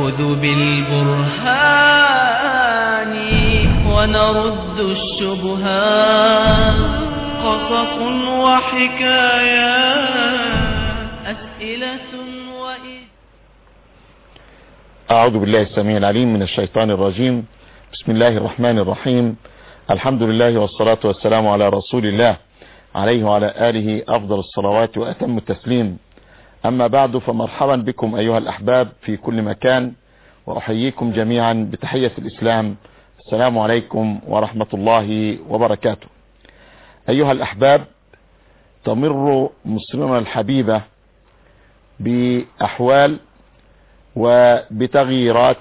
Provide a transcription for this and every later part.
نأخذ بالبرهان ونرد الشبهات قصص وحكايات أسئلة وإجابات أعوذ بالله السميع العليم من الشيطان الرجيم بسم الله الرحمن الرحيم الحمد لله والصلاة والسلام على رسول الله عليه وعلى آله أفضل الصلوات وأتم التسليم أما بعد فمرحبا بكم أيها الأحباب في كل مكان وأحييكم جميعا بتحية الإسلام السلام عليكم ورحمة الله وبركاته أيها الأحباب تمر مصرنا الحبيبة بأحوال وبتغييرات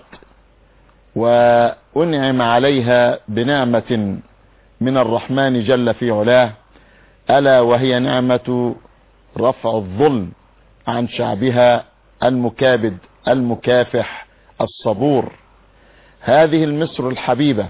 وأنعم عليها بنعمة من الرحمن جل في علاه ألا وهي نعمة رفع الظلم عن شعبها المكابد المكافح الصبور هذه المصر الحبيبة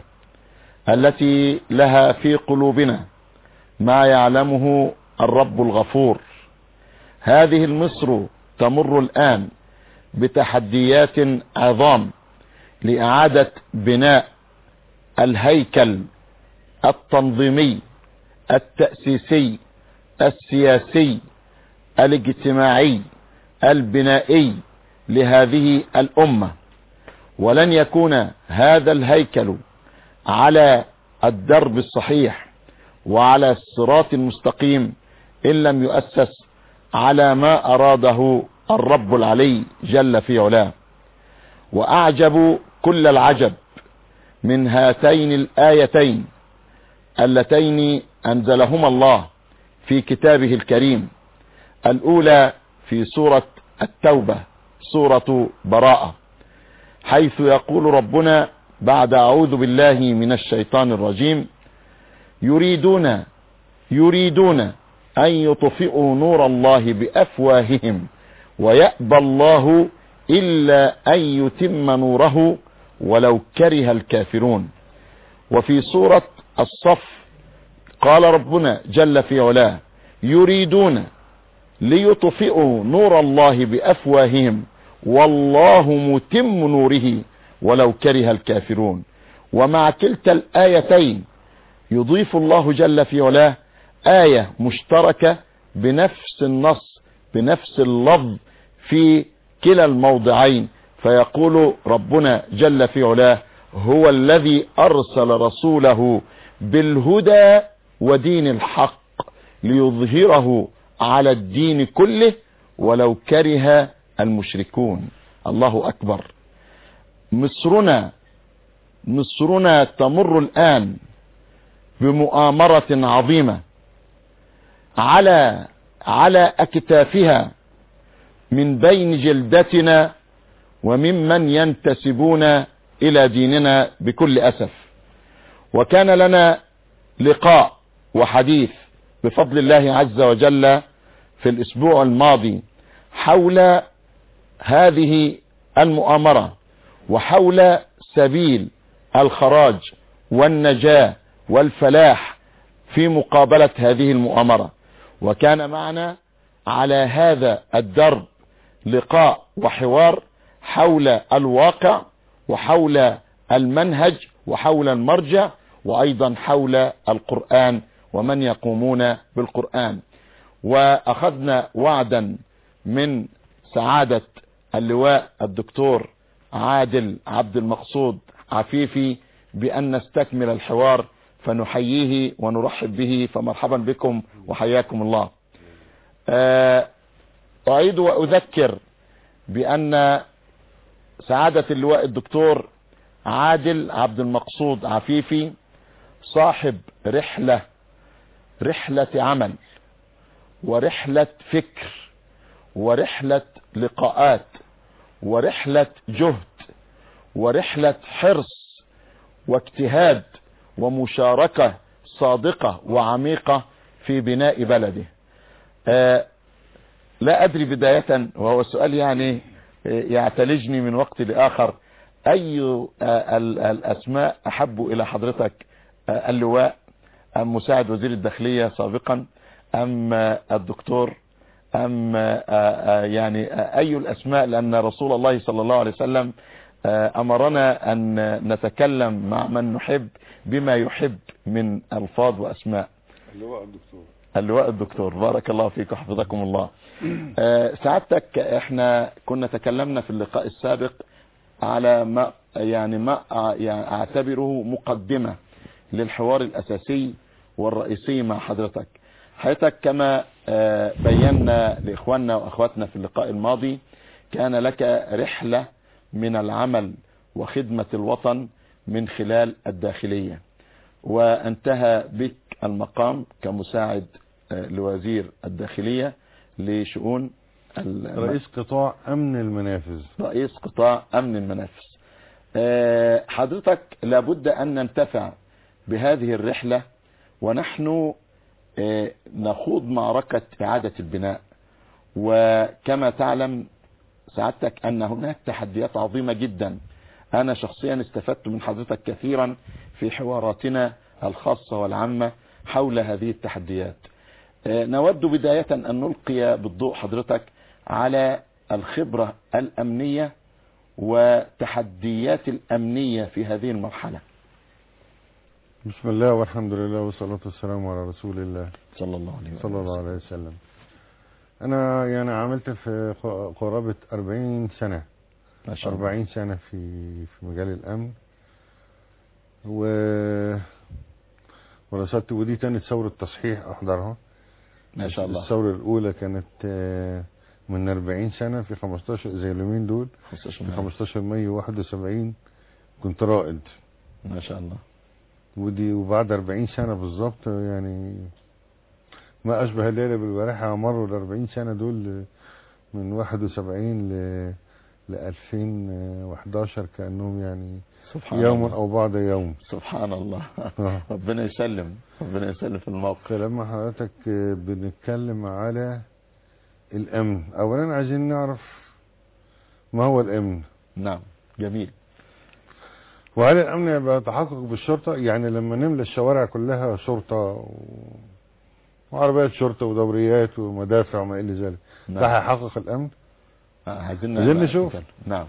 التي لها في قلوبنا ما يعلمه الرب الغفور هذه المصر تمر الآن بتحديات عظام لإعادة بناء الهيكل التنظيمي التأسيسي السياسي الاجتماعي البنائي لهذه الأمة ولن يكون هذا الهيكل على الدرب الصحيح وعلى الصراط المستقيم إن لم يؤسس على ما أراده الرب العلي جل في علاه وأعجب كل العجب من هاتين الآيتين اللتين أنزلهما الله في كتابه الكريم الأولى في سورة التوبة سورة براءة حيث يقول ربنا بعد أعوذ بالله من الشيطان الرجيم يريدون يريدون أن يطفئوا نور الله بأفواههم ويأبى الله إلا أن يتم نوره ولو كره الكافرون وفي سورة الصف قال ربنا جل في علاه يريدون ليطفئوا نور الله بأفواههم والله متم نوره ولو كره الكافرون ومع كلتا الآيتين يضيف الله جل في علاه آية مشتركة بنفس النص بنفس اللفظ في كلا الموضعين فيقول ربنا جل في علاه هو الذي أرسل رسوله بالهدى ودين الحق ليظهره على الدين كله ولو كره المشركون الله أكبر مصرنا مصرنا تمر الآن بمؤامرة عظيمة على على أكتافها من بين جلدتنا وممن ينتسبون إلى ديننا بكل أسف وكان لنا لقاء وحديث بفضل الله عز وجل في الأسبوع الماضي حول هذه المؤامرة وحول سبيل الخراج والنجاة والفلاح في مقابلة هذه المؤامرة وكان معنا على هذا الدرب لقاء وحوار حول الواقع وحول المنهج وحول المرجع وأيضا حول القرآن ومن يقومون بالقرآن وأخذنا وعدا من سعادة اللواء الدكتور عادل عبد المقصود عفيفي بأن نستكمل الحوار فنحييه ونرحب به فمرحبا بكم وحياكم الله أعيد وأذكر بأن سعادة اللواء الدكتور عادل عبد المقصود عفيفي صاحب رحلة رحلة عمل ورحلة فكر ورحلة لقاءات ورحلة جهد ورحلة حرص واجتهاد ومشاركة صادقة وعميقة في بناء بلده آه لا أدري بداية وهو السؤال يعني يعتلجني من وقت لآخر أي آه الأسماء أحب إلى حضرتك آه اللواء أم مساعد وزير الداخلية سابقا أم الدكتور أم يعني أي الأسماء لأن رسول الله صلى الله عليه وسلم آه، أمرنا أن نتكلم مع من نحب بما يحب من ألفاظ وأسماء اللواء الدكتور اللواء الدكتور بارك الله فيك وحفظكم الله آه، سعادتك احنا كنا تكلمنا في اللقاء السابق على ما يعني ما أع- يعني اعتبره مقدمة للحوار الاساسي والرئيسي مع حضرتك حضرتك كما آه، بينا لاخواننا واخواتنا في اللقاء الماضي كان لك رحلة من العمل وخدمة الوطن من خلال الداخلية وانتهى بك المقام كمساعد آه، لوزير الداخلية لشؤون ال- رئيس قطاع امن المنافذ رئيس قطاع امن المنافس آه، حضرتك لابد ان ننتفع بهذه الرحلة ونحن آه، نخوض معركة اعادة البناء وكما تعلم سعادتك ان هناك تحديات عظيمة جدا انا شخصيا استفدت من حضرتك كثيرا في حواراتنا الخاصة والعامة حول هذه التحديات آه، نود بداية أن نلقي بالضوء حضرتك على الخبرة الأمنية وتحديات الأمنية في هذه المرحلة بسم الله والحمد لله والصلاة والسلام على رسول الله صلى الله عليه وسلم صلى الله عليه وسلم انا يعني عملت في ق- قرابة 40 سنة ما شاء الله 40 سنة في في مجال الامن و ورصدت ودي تاني ثورة تصحيح احضرها ما شاء الله الثورة الاولى كانت آه، من 40 سنة في 15 زي اليومين دول خصوصا في 15 مايو 71 كنت رائد ما شاء الله ودي وبعد 40 سنة بالظبط يعني ما أشبه الليلة بالبارحة مروا ال 40 سنة دول من 71 ل ل 2011 كأنهم يعني سبحان يوم الله أو بعد يوم سبحان الله آه. ربنا يسلم ربنا يسلم في الموقف فلما حضرتك بنتكلم على الأمن أولا عايزين نعرف ما هو الأمن نعم جميل وهل الأمن يبقى تحقق بالشرطة يعني لما نملى الشوارع كلها شرطة و... وعربيات شرطة ودوريات ومدافع وما إلى ذلك ده نعم هيحقق الأمن آه، عايزين عايزين نشوف. نعم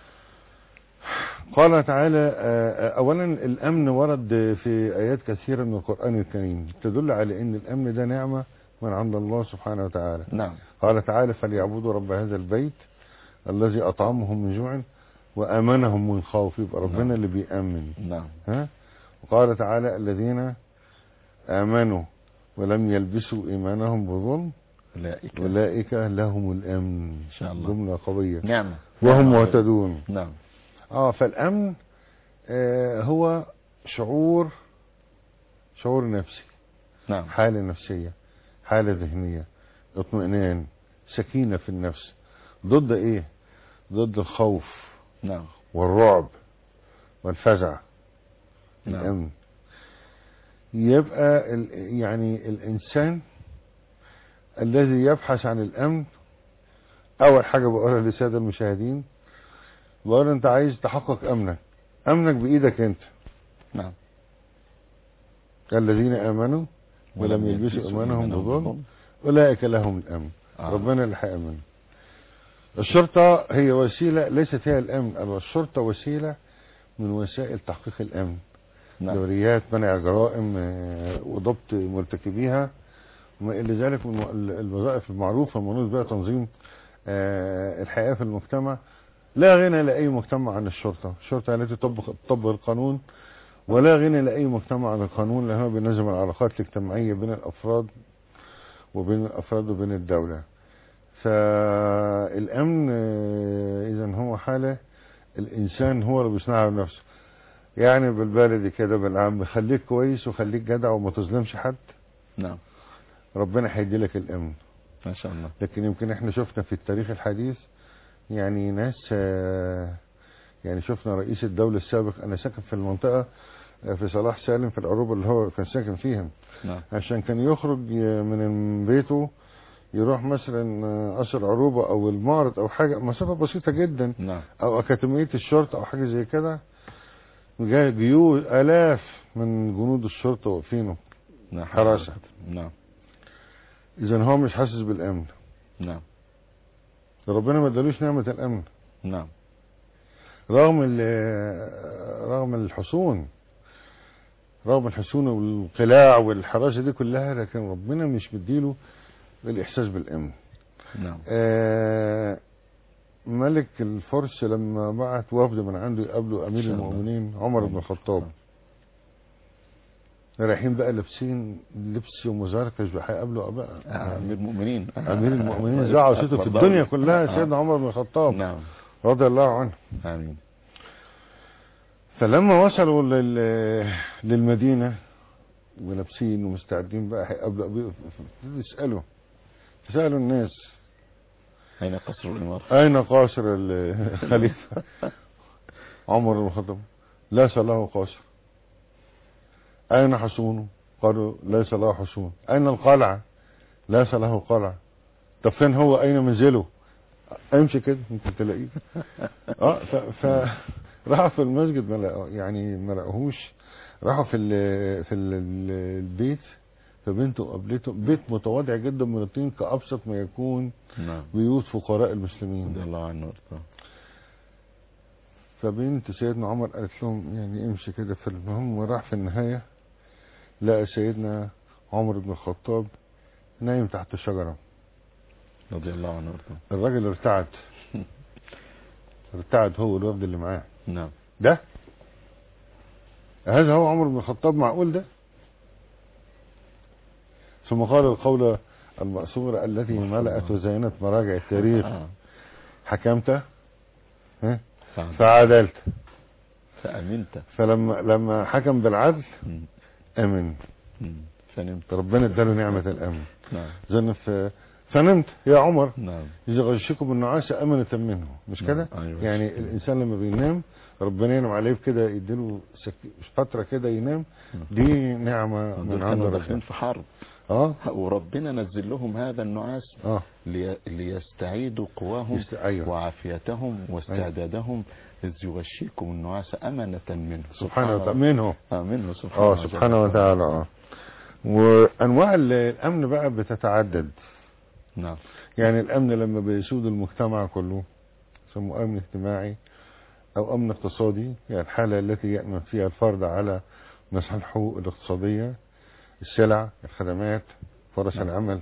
قال تعالى آه، آه، أولا الأمن ورد في آيات كثيرة من القرآن الكريم تدل على أن الأمن ده نعمة من عند الله سبحانه وتعالى نعم قال تعالى فليعبدوا رب هذا البيت الذي أطعمهم من جوع وأمنهم من خوف يبقى ربنا نعم. اللي بيأمن نعم ها وقال تعالى الذين آمنوا ولم يلبسوا إيمانهم بظلم أولئك أولئك لهم الأمن إن شاء الله. جملة قوية نعمة وهم نعم. مهتدون نعم اه فالأمن آه هو شعور شعور نفسي نعم حالة نفسية حالة ذهنية اطمئنان سكينة في النفس ضد ايه ضد الخوف نعم والرعب والفزع نعم الأمن يبقى ال- يعني الإنسان الذي يبحث عن الأمن أول حاجة بقولها للسادة المشاهدين بقول أنت عايز تحقق أمنك أمنك بإيدك أنت نعم الذين آمنوا ولم يلبسوا إيمانهم بظلم أولئك لهم الأمن آه. ربنا اللي هيأمن الشرطة هي وسيلة ليست هي الأمن الشرطة وسيلة من وسائل تحقيق الأمن نعم دوريات منع جرائم آه، وضبط مرتكبيها وما إلى ذلك من ال- الوظائف المعروفة منوط بها تنظيم آه، الحياة في المجتمع لا غنى لأي مجتمع عن الشرطة الشرطة التي تطبق تطبق القانون ولا غنى لأي مجتمع عن القانون لأنه بينظم العلاقات الاجتماعية بين الأفراد وبين الأفراد وبين الدولة فالأمن إذا هو حالة الإنسان هو اللي بيصنعها بنفسه يعني بالبلدي كده بالعام خليك كويس وخليك جدع وما تظلمش حد نعم ربنا هيدي لك الأمن ما شاء الله لكن يمكن احنا شفنا في التاريخ الحديث يعني ناس آه، يعني شفنا رئيس الدولة السابق أنا ساكن في المنطقة آه، في صلاح سالم في العروبة اللي هو كان ساكن فيها نعم عشان كان يخرج ي- من بيته يروح مثلا آه، قصر عروبة أو المعرض أو حاجة مسافة بسيطة جدا نعم أو أكاديمية الشرطة أو حاجة زي كده جاي جيوش آلاف من جنود الشرطة واقفينه نعم حراسة. نعم إذا هو مش حاسس بالأمن نعم ربنا ما ادالوش نعمة الأمن نعم رغم ال- رغم الحصون رغم الحصون والقلاع والحراسة دي كلها لكن ربنا مش مديله الإحساس بالأمن نعم آه، ملك الفرس لما بعت وفد من عنده يقابلوا امير شاء الله. المؤمنين عمر بن الخطاب رايحين بقى لابسين لبس ومزاركش بقى هيقابلوا بقى آه، امير المؤمنين امير المؤمنين زعوا صوته في الدنيا كلها سيدنا عمر بن الخطاب نعم رضي الله عنه امين فلما وصلوا لل... للمدينة ولابسين ومستعدين بقى هيقابلوا أبي- يسألوا سألوا الناس اين قصر الامارة أين قاصر الخليفة عمر بن الخطاب ليس له قاصر أين حصونه قالوا ليس له حصون أين القلعة ليس له قلعة طب فين هو أين منزله امشي كده ممكن تلاقيه اه ف, ف... راحوا في المسجد ما لقوا- يعني ما لقوهوش راحوا في ال... في ال... البيت فبنته قابلته بيت متواضع جدا من الطين كأبسط ما يكون نعم بيوت فقراء رضي المسلمين الله عنه وارضاه فبنت سيدنا عمر قالت لهم يعني امشي كده في المهم وراح في النهاية لقى سيدنا عمر بن الخطاب نايم تحت شجرة رضي الله عنه وارضاه الراجل ارتعد ارتعد هو والوفد اللي معاه نعم ده هذا هو عمر بن الخطاب معقول ده ثم قال القول المأثورة التي ملأت وزينت مراجع التاريخ آه. حكمت ها؟ فعلا. فعدلت فامنت فلما لما حكم بالعدل مم. امن مم. فنمت ربنا اداله نعمة الامن نعم زي في فنمت يا عمر نعم إذا غشكم النعاس أمنة منه مش نعم. كده أيوة. يعني الإنسان لما بينام ربنا ينعم عليه كده يديله سك... فترة كده ينام دي نعمة دول من عند كانوا داخلين ربنا في حرب اه وربنا نزل لهم هذا النعاس اه لي... ليستعيدوا قواهم يست... أيوه وعافيتهم واستعدادهم إذ يغشيكم النعاس أمنة منه سبحانه وتعالى منه آه منه سبحانه اه سبحانه وتعالى اه وأنواع ال- الأمن بقى بتتعدد نعم يعني الأمن لما بيسود المجتمع كله يسموه أمن اجتماعي أو أمن اقتصادي يعني الحالة التي يأمن فيها الفرد على مصالحه الاقتصادية السلع الخدمات فرص نعم. العمل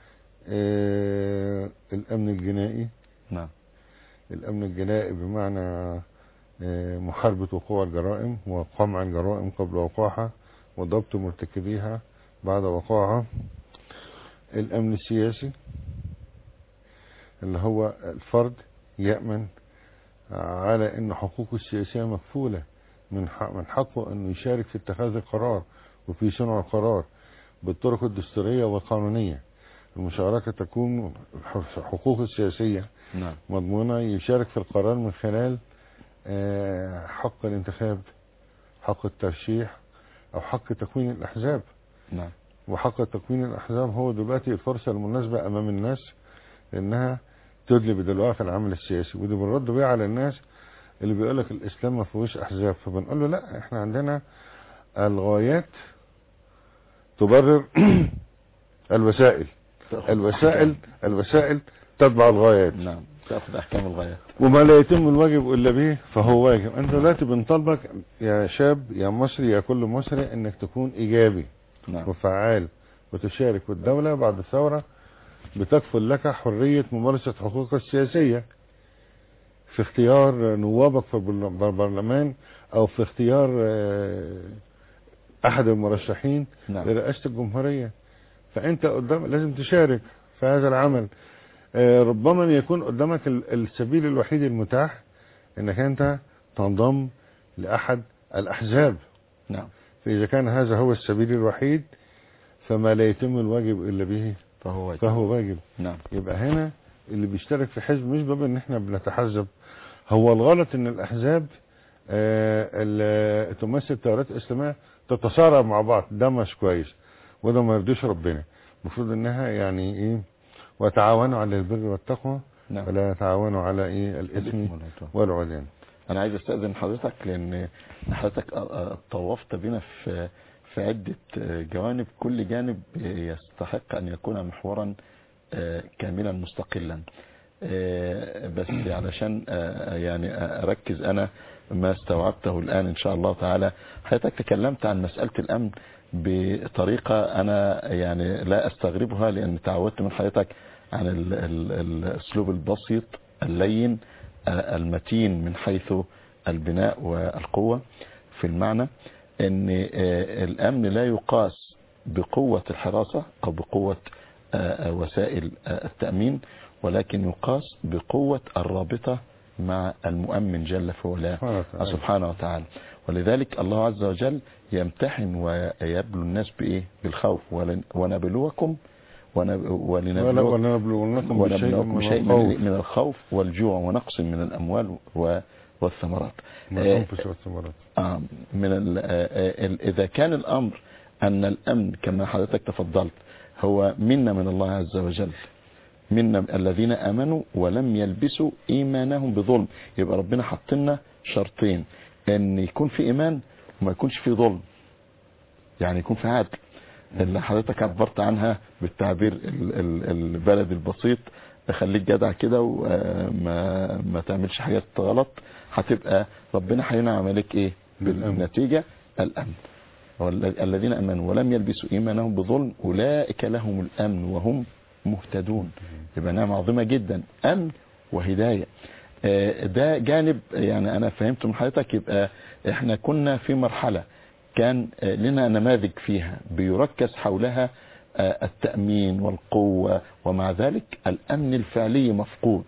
آه، الأمن الجنائي نعم الأمن الجنائي بمعنى آه، محاربة وقوع الجرائم وقمع الجرائم قبل وقوعها وضبط مرتكبيها بعد وقوعها الأمن السياسي اللي هو الفرد يأمن على أن حقوقه السياسية مكفولة من حق من حقه أنه يشارك في اتخاذ القرار وفي صنع القرار بالطرق الدستورية والقانونية المشاركة تكون حقوق السياسية نعم مضمونة يشارك في القرار من خلال آه، حق الانتخاب حق الترشيح أو حق تكوين الأحزاب نعم وحق تكوين الأحزاب هو دلوقتي الفرصة المناسبة أمام الناس إنها تدلي بدلوها في العمل السياسي ودي بنرد بيها على الناس اللي بيقول لك الإسلام ما فيهوش أحزاب فبنقول له لا إحنا عندنا الغايات تبرر الوسائل الوسائل الوسائل تتبع الغايات نعم تأخذ أحكام الغايات وما لا يتم الواجب الا به فهو واجب انت دلوقتي بنطالبك يا شاب يا مصري يا كل مصري انك تكون ايجابي نعم وفعال وتشارك والدولة بعد الثورة بتكفل لك حرية ممارسة حقوقك السياسية في اختيار نوابك في البرل- البرلمان او في اختيار آه، احد المرشحين نعم لرئاسة الجمهورية فانت قدام لازم تشارك في هذا العمل آه، ربما يكون قدامك ال- السبيل الوحيد المتاح انك انت تنضم لاحد الاحزاب نعم فاذا كان هذا هو السبيل الوحيد فما لا يتم الواجب الا به فهو واجب فهو واجب نعم يبقى هنا اللي بيشترك في حزب مش باب ان احنا بنتحزب هو الغلط ان الاحزاب آه، اللي تمثل تيارات اسلاميه تتصارع مع بعض ده مش كويس وده ما يرضيش ربنا المفروض انها يعني ايه وتعاونوا على البر والتقوى نعم ولا يتعاونوا على ايه الإثم الاثم والعدوان. والعدوان انا عايز استاذن حضرتك لان حضرتك آه، آه، طوفت بنا في في عده آه، جوانب كل جانب يستحق ان يكون محورا آه، كاملا مستقلا آه، بس علشان آه، يعني اركز انا ما استوعبته الان ان شاء الله تعالى حضرتك تكلمت عن مسألة الامن بطريقة انا يعني لا استغربها لان تعودت من حضرتك عن ال- ال- الاسلوب البسيط اللين آه، المتين من حيث البناء والقوة في المعنى ان آه، الامن لا يقاس بقوة الحراسة او بقوة آه، آه، وسائل آه، التأمين ولكن يقاس بقوة الرابطة مع المؤمن جل في علاه سبحانه وتعالى. سبحانه وتعالى ولذلك الله عز وجل يمتحن ويبلو الناس بإيه بالخوف ولن- ونبلوكم ونب- ولنبلوكم ونبلونكم بشيء ونبلوكم من بشيء الخوف من من الخوف والجوع ونقص من الأموال و- والثمرات من آه، الأنفس والثمرات آه، من ال- آه، ال- إذا كان الأمر أن الأمن كما حضرتك تفضلت هو منا من الله عز وجل منا الذين آمنوا ولم يلبسوا إيمانهم بظلم يبقى ربنا حط لنا شرطين أن يكون في إيمان وما يكونش في ظلم يعني يكون في عدل اللي حضرتك عبرت عنها بالتعبير ال- ال- البلد البسيط خليك جدع كده وما ما تعملش حاجات غلط هتبقى ربنا هينعم عليك ايه بالأمن. بالنتيجة الامن والذ- الذين امنوا ولم يلبسوا ايمانهم بظلم اولئك لهم الامن وهم مهتدون يبقى نعمة عظيمة جدا امن وهداية آه، ده جانب يعني انا فهمت من حضرتك يبقى احنا كنا في مرحلة كان آه، لنا نماذج فيها بيركز حولها آه، التأمين والقوة ومع ذلك الأمن الفعلي مفقود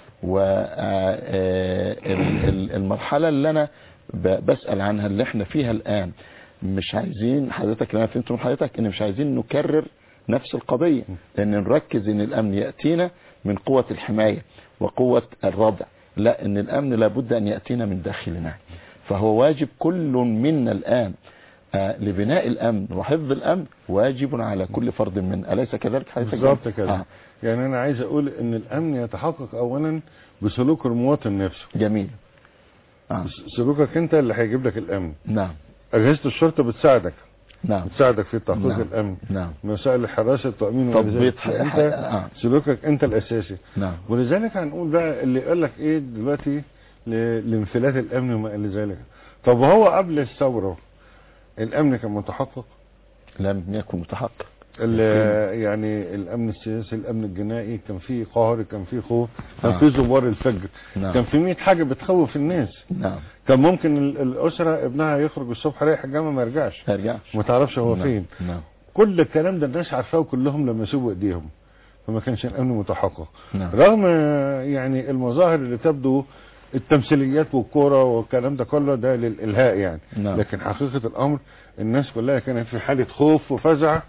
والمرحلة اللي أنا ب- بسأل عنها اللي احنا فيها الآن مش عايزين حضرتك اللي أنا فهمت من حضرتك إن مش عايزين نكرر نفس القضية لأن نركز إن الأمن يأتينا من قوة الحماية وقوة الردع لا إن الأمن لابد أن يأتينا من داخلنا فهو واجب كل منا الآن آه، لبناء الأمن وحفظ الأمن واجب على كل فرد منا أليس كذلك حضرتك بالظبط كده آه. يعني انا عايز اقول ان الامن يتحقق اولا بسلوك المواطن نفسه جميل آه. سلوكك انت اللي هيجيب لك الامن نعم اجهزه الشرطه بتساعدك نعم بتساعدك في تحقيق نعم. الامن نعم مسائل الحراسه التامين تضبيط والإزالة. ح- انت آه. سلوكك انت الاساسي نعم ولذلك هنقول بقى اللي قال لك ايه دلوقتي ل- لانفلات الامن وما الى ذلك طب هو قبل الثوره الامن كان متحقق لم يكن متحقق ال- يعني الامن السياسي الامن الجنائي كان فيه قهر كان فيه خوف كان آه. فيه زوار الفجر نعم كان في 100 حاجه بتخوف الناس نعم كان ممكن ال- الاسره ابنها يخرج الصبح رايح الجامعه ما يرجعش ما يرجعش ما تعرفش هو نعم. فين نعم كل الكلام ده الناس عارفاه كلهم لما يسيبوا ايديهم فما كانش الامن متحقق نعم رغم آه، يعني المظاهر اللي تبدو التمثيليات والكوره والكلام ده كله ده للالهاء يعني نعم. لكن حقيقه الامر الناس كلها كانت في حاله خوف وفزع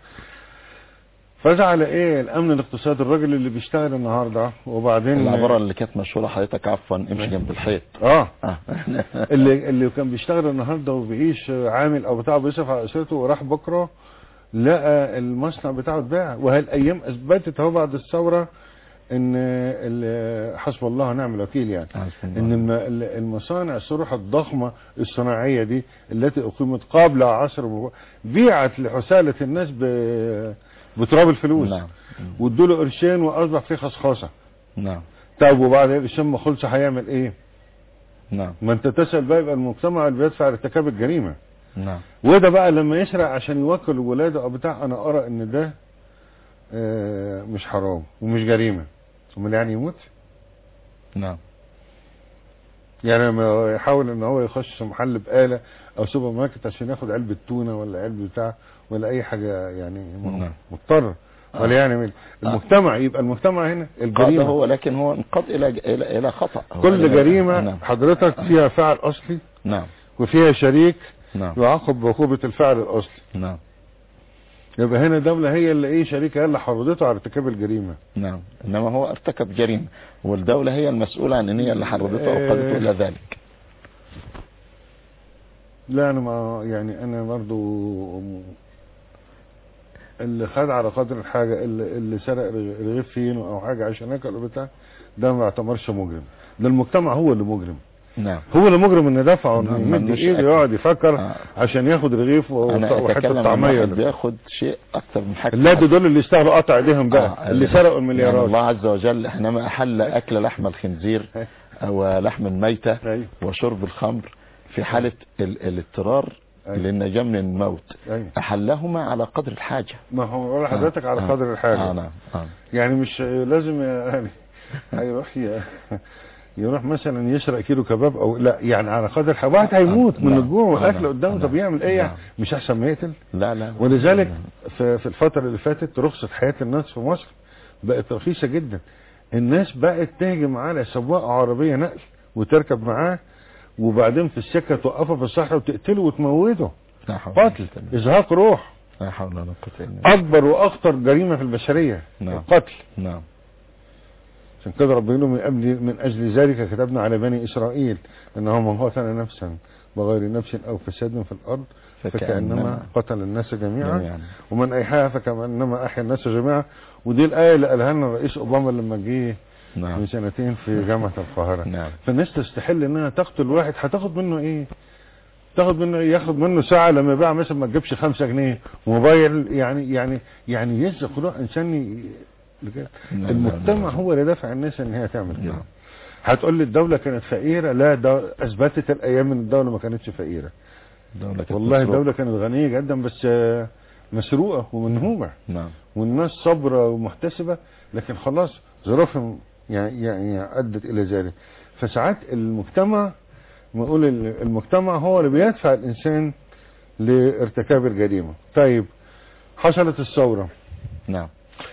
فزع على ايه الامن الاقتصادي الراجل اللي بيشتغل النهارده وبعدين العبارة اللي كانت مشهورة حضرتك عفوا امشي جنب الحيط اه آه. اللي اللي كان بيشتغل النهارده وبيعيش عامل او بتاع بيصرف على اسرته وراح بكره لقى المصنع بتاعه اتباع وهالايام اثبتت اهو بعد الثوره ان ال- حسب الله ونعم الوكيل يعني ان الم- ال- المصانع الصروح الضخمه الصناعيه دي التي اقيمت قبل عصر مبا- بيعت لحساله الناس ب- بتراب الفلوس نعم وادوا له قرشين واصبح فيه خصخصه نعم طب وبعد القرشين ما خلص هيعمل ايه؟ نعم ما انت تسال بقى يبقى المجتمع اللي بيدفع ارتكاب الجريمه نعم وده بقى لما يسرق عشان يوكل ولاده او بتاع انا ارى ان ده آه، مش حرام ومش جريمه امال يعني يموت نعم يعني لما يحاول ان هو يخش محل بقاله او سوبر ماركت عشان ياخد علبه تونه ولا علبه بتاع ولا اي حاجه يعني ما هو نعم. مضطر ولا يعني من- المجتمع يبقى المجتمع هنا قاد الجريمه هو لكن هو انقاد الى الى الى خطا هو كل إلى- جريمه نعم حضرتك فيها فعل اصلي نعم وفيها شريك نعم يعاقب بعقوبه الفعل الاصلي نعم يبقى هنا دولة هي اللي ايه شريكة هي اللي حرضته على ارتكاب الجريمة نعم انما هو ارتكب جريمه والدوله هي المسؤوله عن ان هي اللي حرضته او قادته الى ذلك لا انا ما يعني انا برضو اللي خد على قدر الحاجة اللي, اللي سرق رغ- رغيف فين او حاجة عشان ياكل أو بتاع ده ما يعتبرش مجرم ده المجتمع هو اللي مجرم نعم هو اللي مجرم انه دفعه انه نعم، يمد ملوش ايده أكل. يقعد يفكر آه. عشان ياخد رغيف انا وحته اتكلم عن طعميه واحد ده. بياخد شيء اكتر من حاجه لا ده دول اللي يستاهلوا قطع ايديهم بقى آه، اللي ال- سرقوا يعني المليارات الله عز وجل حينما احل اكل لحم الخنزير او لحم الميتة ايوه وشرب الخمر في حالة ال- الاضطرار أيوة. للنجاة من الموت ايوه احلهما على قدر الحاجة ما هو بقول لحضرتك على آه. قدر آه الحاجه نعم آه. يعني مش لازم يعني هيروح ي- يروح مثلا يسرق كيلو كباب او لا يعني على قدر الحاجه واحد هيموت من نعم. الجوع والاكل نعم. قدامه طب نعم. يعمل ايه يعني؟ نعم. مش احسن ما يقتل لا لا ولذلك في في الفتره اللي فاتت رخصه حياه الناس في مصر بقت رخيصه جدا الناس بقت تهجم على سواق عربيه نقل وتركب معاه وبعدين في السكه توقفه في الصحراء وتقتله وتموته لا حول ولا قتل قوة إلا ازهاق روح لا حول ولا قوة إلا بالله. اكبر واخطر جريمه في البشريه نعم. القتل نعم عشان كده ربنا يقول من قبل من اجل ذلك كتبنا على بني اسرائيل انه من قتل نفسا بغير نفس او فساد في الارض فكانما قتل الناس جميعا جميعا ومن ايحاها فكانما احيا الناس جميعا ودي الايه اللي قالها لنا الرئيس اوباما لما جه نعم من سنتين في جامعه القاهره نعم فالناس تستحل انها تقتل واحد هتاخد منه ايه تاخد منه إيه؟ ياخد منه ساعه لما يباع مثلا ما تجيبش خمسة جنيه موبايل يعني يعني يعني يزق روح انسان ي- بجد. نعم. المجتمع هو اللي دافع الناس ان هي تعمل كده نعم. هتقول لي الدوله كانت فقيره لا ده اثبتت الايام ان الدوله ما كانتش فقيره دولة كانت والله مسروقة. الدوله كانت غنيه جدا بس آه، مسروقه ومنهوبه نعم والناس صابره ومحتسبه لكن خلاص ظروفهم يعني يعني ادت الى ذلك فساعات المجتمع نقول ال- المجتمع هو اللي بيدفع الانسان لارتكاب الجريمه طيب حصلت الثوره نعم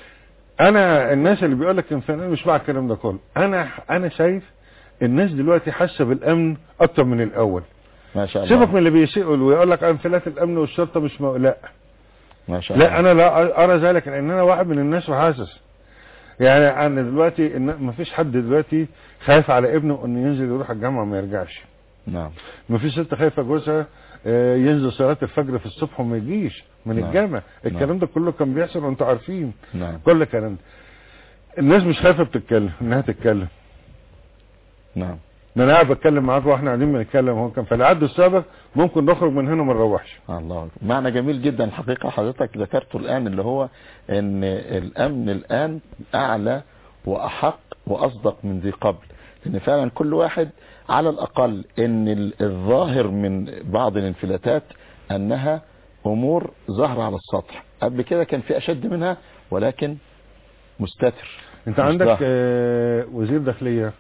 انا الناس اللي بيقول لك انفلات مش مع الكلام ده كله انا انا شايف الناس دلوقتي حاسه بالامن اكتر من الاول ما شاء الله سيبك من اللي بيسيئوا ويقول لك انفلات الامن والشرطه مش مو... لا ما شاء الله لا انا لا ارى ذلك لان انا واحد من الناس وحاسس يعني انا دلوقتي إن ما فيش حد دلوقتي خايف على ابنه انه ينزل يروح الجامعه وما يرجعش نعم ما فيش ست خايفه جوزها آه، ينزل صلاه الفجر في الصبح وما يجيش من نعم. الجامع الكلام ده كله كان بيحصل وانتوا عارفين نعم كل الكلام ده الناس مش خايفه بتتكلم انها تتكلم نعم ده انا قاعد بتكلم معاك واحنا قاعدين بنتكلم هو كان في العد السابق ممكن نخرج من هنا وما نروحش الله أكبر. معنى جميل جدا الحقيقة حضرتك ذكرته الآن اللي هو ان الأمن الآن أعلى وأحق وأصدق من ذي قبل لأن فعلا كل واحد على الأقل ان ال- الظاهر من بعض الانفلاتات أنها أمور ظاهرة على السطح قبل كده كان في أشد منها ولكن مستتر انت مش عندك ظاهر. آه، وزير داخليه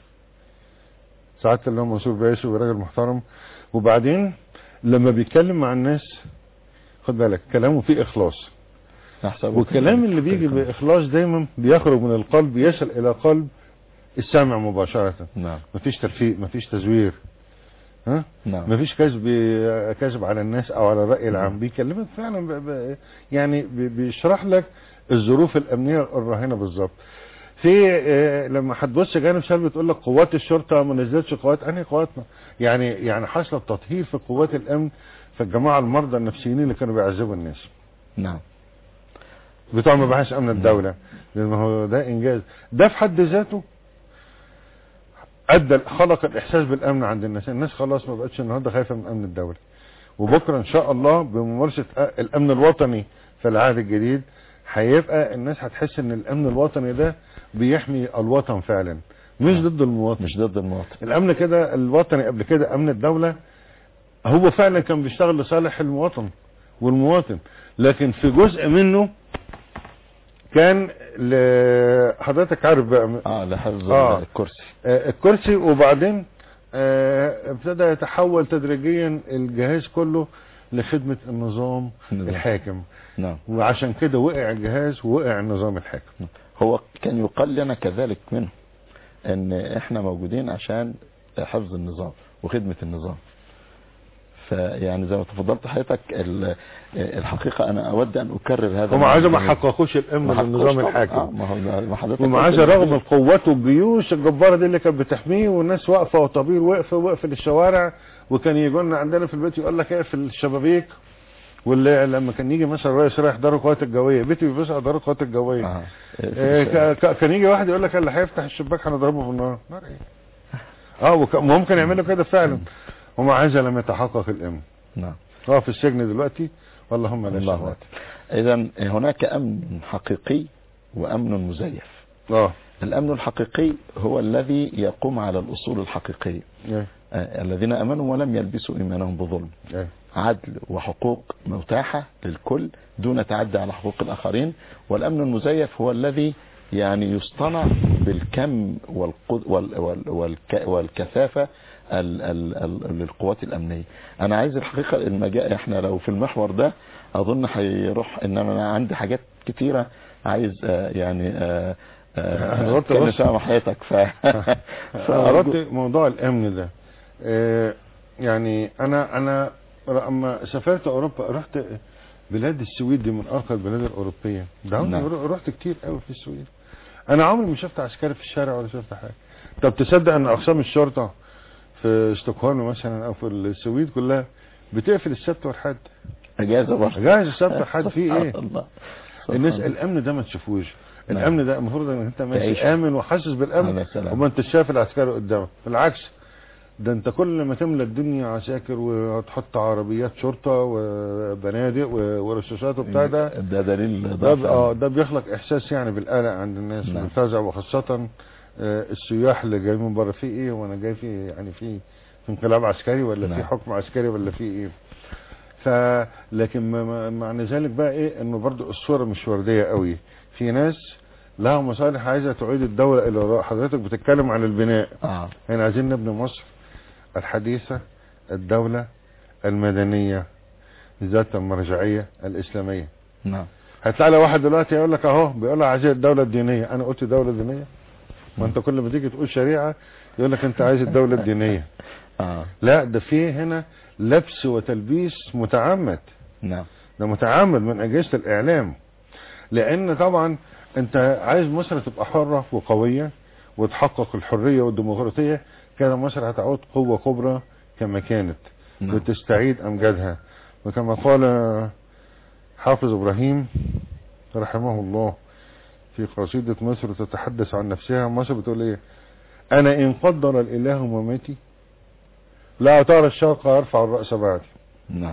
سعاده الله منصور باشا وراجل محترم وبعدين لما بيتكلم مع الناس خد بالك كلامه فيه اخلاص نحسبه والكلام اللي بيجي كذلك. باخلاص دايما بيخرج من القلب يصل الى قلب السامع مباشره نعم مفيش ترفيه مفيش تزوير ها نعم مفيش كذب كذب على الناس او على الراي العام بيكلمك فعلا ب... ب... يعني ب... بيشرح لك الظروف الامنيه الراهنه بالظبط في آه، لما هتبص جانب سلبي تقول لك قوات الشرطه ما نزلتش قوات انهي قواتنا يعني يعني حصل تطهير في قوات الامن في الجماعه المرضى النفسيين اللي كانوا بيعذبوا الناس نعم بتوع مباحث امن الدوله لان هو ده انجاز ده في حد ذاته ادى خلق الاحساس بالامن عند الناس الناس خلاص ما بقتش النهارده خايفه من امن الدوله وبكره ان شاء الله بممارسه أ- الامن الوطني في العهد الجديد هيبقى الناس هتحس ان الامن الوطني ده بيحمي الوطن فعلا مش ضد المواطن مش ضد المواطن الامن كده الوطني قبل كده امن الدوله هو فعلا كان بيشتغل لصالح المواطن والمواطن لكن في جزء منه كان ل- حضرتك عارف بقى اه لحفظ آه. الكرسي آه، الكرسي وبعدين آه، ابتدى يتحول تدريجيا الجهاز كله لخدمة النظام النظام. الحاكم نعم وعشان كده وقع الجهاز ووقع النظام الحاكم هو كان يقال لنا كذلك منه ان احنا موجودين عشان حفظ النظام وخدمة النظام فيعني زي ما تفضلت حضرتك ال- الحقيقة انا اود ان اكرر هذا هم عايزة ما الجميل. حققوش الامن ما حققوش للنظام طبعاً. الحاكم آه ما هو ما حضرتك ومع قلت هذا إن رغم القوات والجيوش الجبارة دي اللي كانت بتحميه والناس واقفة وطبير واقفة واقفة الشوارع وكان يجوا لنا عندنا في البيت يقول لك اقفل الشبابيك واللي لما كان يجي مثلا الرئيس رايح دار القوات الجوية بيتي بيبص على دار القوات الجوية آه. إيه، ك- ك- كان يجي واحد يقول لك اللي هيفتح الشباك هنضربه بالنار نار ايه اه وك- ممكن يعملوا كده فعلا ومع هذا لم يتحقق الامن نعم هو في السجن دلوقتي واللهم لا الله شهادة. اذا هناك امن حقيقي وامن مزيف اه الامن الحقيقي هو الذي يقوم على الاصول الحقيقيه ايه آه، الذين امنوا ولم يلبسوا ايمانهم بظلم ايه عدل وحقوق متاحة للكل دون تعدي على حقوق الآخرين والأمن المزيف هو الذي يعني يصطنع بالكم والقد وال وال والك والكثافة ال ال ال للقوات الأمنية أنا عايز الحقيقة المجال إحنا لو في المحور ده أظن هيروح إنما أنا عندي حاجات كتيرة عايز آه، يعني آه، أنا آه، قلت أتكلم بس- فيها مع حضرتك ف فأرجو- أردت موضوع الأمن ده آه، يعني أنا أنا لما سافرت أوروبا رحت بلاد السويد دي من أرقى البلاد الأوروبية ده نعم. نعم. رحت كتير قوي في السويد أنا عمري ما شفت عسكري في الشارع ولا شفت حاجة طب تصدق أن أقسام الشرطة في ستوكهولم مثلا أو في السويد كلها بتقفل السبت والحد أجازة برضه جاهز السبت والحد فيه إيه سبحان الله الناس سبحان الله. الامن ده ما تشوفوش نعم. الامن ده المفروض ان انت ماشي تعيش. امن وحاسس بالامن على سلام. وما انت شايف العسكري قدامك بالعكس ده انت كل ما تملى الدنيا عساكر وتحط عربيات شرطه وبنادق و- ورشاشات وبتاع ده ده دليل ده ضعف ب- اه ده بيخلق احساس يعني بالقلق عند الناس نعم. والفزع وخاصه آه، السياح اللي جايين من بره في ايه وانا جاي في يعني في في انقلاب عسكري ولا في نعم. حكم عسكري ولا في ايه ف لكن ما- ما- معنى ذلك بقى ايه انه برضو الصوره مش ورديه قوي في ناس لها مصالح عايزه تعيد الدوله الى وراء حضرتك بتتكلم عن البناء اه احنا عايزين نبني مصر الحديثه الدوله المدنيه ذات المرجعيه الاسلاميه نعم هتلاقي لو واحد دلوقتي يقول لك اهو بيقول لك عايزين الدوله الدينيه انا قلت دوله دينيه ما انت كل ما تيجي تقول شريعه يقول لك انت عايز الدوله الدينيه اه لا ده في هنا لبس وتلبيس متعمد نعم ده متعمد من اجهزه الاعلام لان طبعا انت عايز مصر تبقى حره وقويه وتحقق الحريه والديمقراطيه كده مصر هتعود قوه كبرى كما كانت نعم. وتستعيد امجادها وكما قال حافظ ابراهيم رحمه الله في قصيدة مصر تتحدث عن نفسها مصر بتقول ايه انا ان قدر الاله مماتي لا ترى الشرق يرفع الرأس بعدي نعم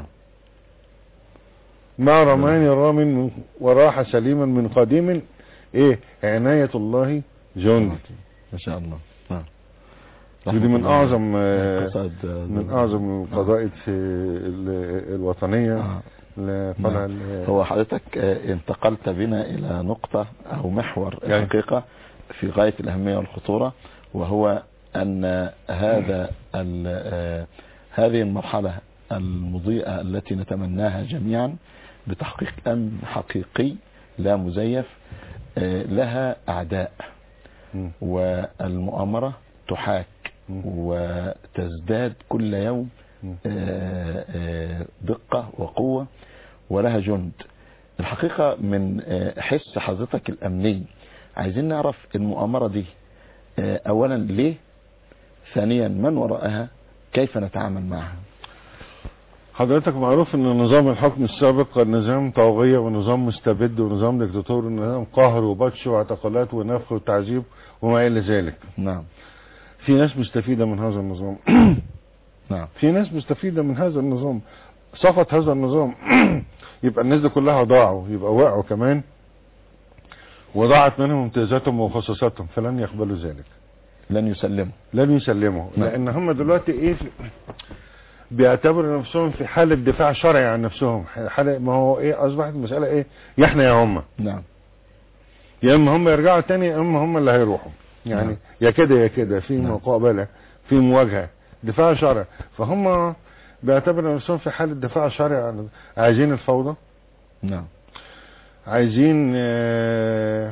ما رماني رام من وراح سليما من قديم ايه عناية الله جندي ما شاء الله نعم ودي من اعظم آه، قصائد آه، من اعظم القضائد في ال- الوطنية آه. لقلع نعم. ال- هو حضرتك آه، انتقلت بنا إلى نقطة أو محور يعني. الحقيقة في غاية الأهمية والخطورة وهو أن هذا ال- آه، هذه المرحلة المضيئة التي نتمناها جميعا بتحقيق أمن حقيقي لا مزيف آه، لها أعداء مم. والمؤامرة تحاك مم. وتزداد كل يوم مم. آه، آه، دقة وقوة ولها جند الحقيقة من آه، حس حضرتك الأمني عايزين نعرف المؤامرة دي آه، أولا ليه ثانيا من وراءها كيف نتعامل معها حضرتك معروف ان نظام الحكم السابق كان نظام طاغية ونظام مستبد ونظام ديكتاتوري ونظام قهر وبطش واعتقالات ونفخ وتعذيب وما الى ذلك نعم في ناس مستفيدة من هذا النظام نعم في ناس مستفيدة من هذا النظام سقط هذا النظام يبقى الناس دي كلها ضاعوا يبقى وقعوا كمان وضاعت منهم امتيازاتهم وخصوصاتهم فلن يقبلوا ذلك لن يسلموا لن يسلموا نعم. لان هم دلوقتي ايه في- بيعتبروا نفسهم في حالة دفاع شرعي عن نفسهم حالة ما هو ايه اصبحت المسألة ايه يا احنا يا هم نعم يا اما هم يرجعوا تاني يا اما هم اللي هيروحوا يعني نعم. يا كده يا كده في نعم. مقابلة في مواجهة دفاع شرعي فهم بيعتبروا نفسهم في حالة دفاع شرعي عن عايزين الفوضى نعم عايزين آه،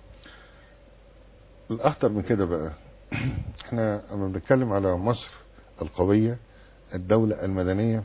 الاخطر من كده بقى احنا لما بنتكلم على مصر القوية الدولة المدنية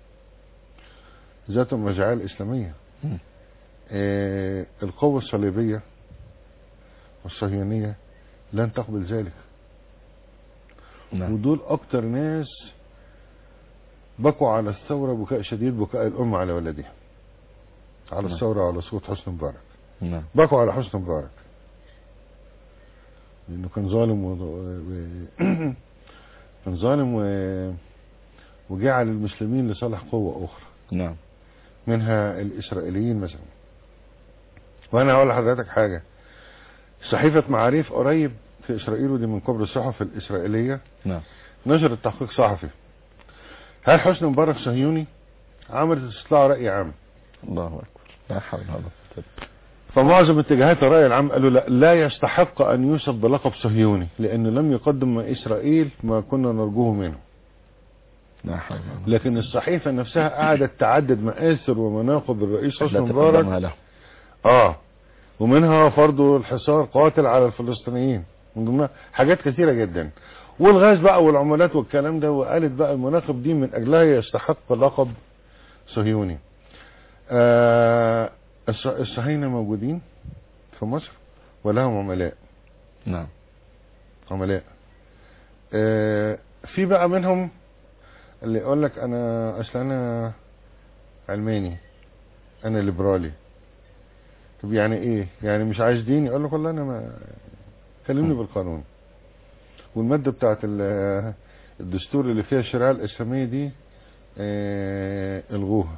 ذات المرجعية الإسلامية مم. آه، القوة الصليبية والصهيونية لن تقبل ذلك نعم ودول أكتر ناس بكوا على الثورة بكاء شديد بكاء الأم على ولدها على نعم. الثورة على صوت حسني مبارك نعم بكوا على حسني مبارك لانه كان ظالم و... و... كان ظالم و... وجعل المسلمين لصالح قوة أخرى نعم منها الإسرائيليين مثلا وأنا هقول لحضرتك حاجة صحيفة معاريف قريب في إسرائيل ودي من كبر الصحف الإسرائيلية نعم نشرت تحقيق صحفي هل حسني مبارك صهيوني عملت استطلاع رأي عام الله أكبر لا حول ولا قوة إلا فمعظم اتجاهات الرأي العام قالوا لا, لا يستحق أن يوصف بلقب صهيوني لأنه لم يقدم مع إسرائيل ما كنا نرجوه منه لا حول ولا قوة لكن الصحيفة نفسها قعدت تعدد مآثر ومناقب الرئيس حسني التي مبارك قدمها له اه ومنها فرض الحصار قاتل على الفلسطينيين من ضمنها حاجات كثيرة جدا والغاز بقى والعملات والكلام ده وقالت بقى المناقب دي من اجلها يستحق لقب صهيوني آه الص- الصهاينة موجودين في مصر ولهم عملاء نعم عملاء آه في بقى منهم اللي يقول لك انا اصل انا علماني انا ليبرالي طب يعني ايه يعني مش عايز دين يقول لك والله انا ما كلمني بالقانون والماده بتاعت ال- الدستور اللي فيها الشريعه الاسلاميه دي آه الغوها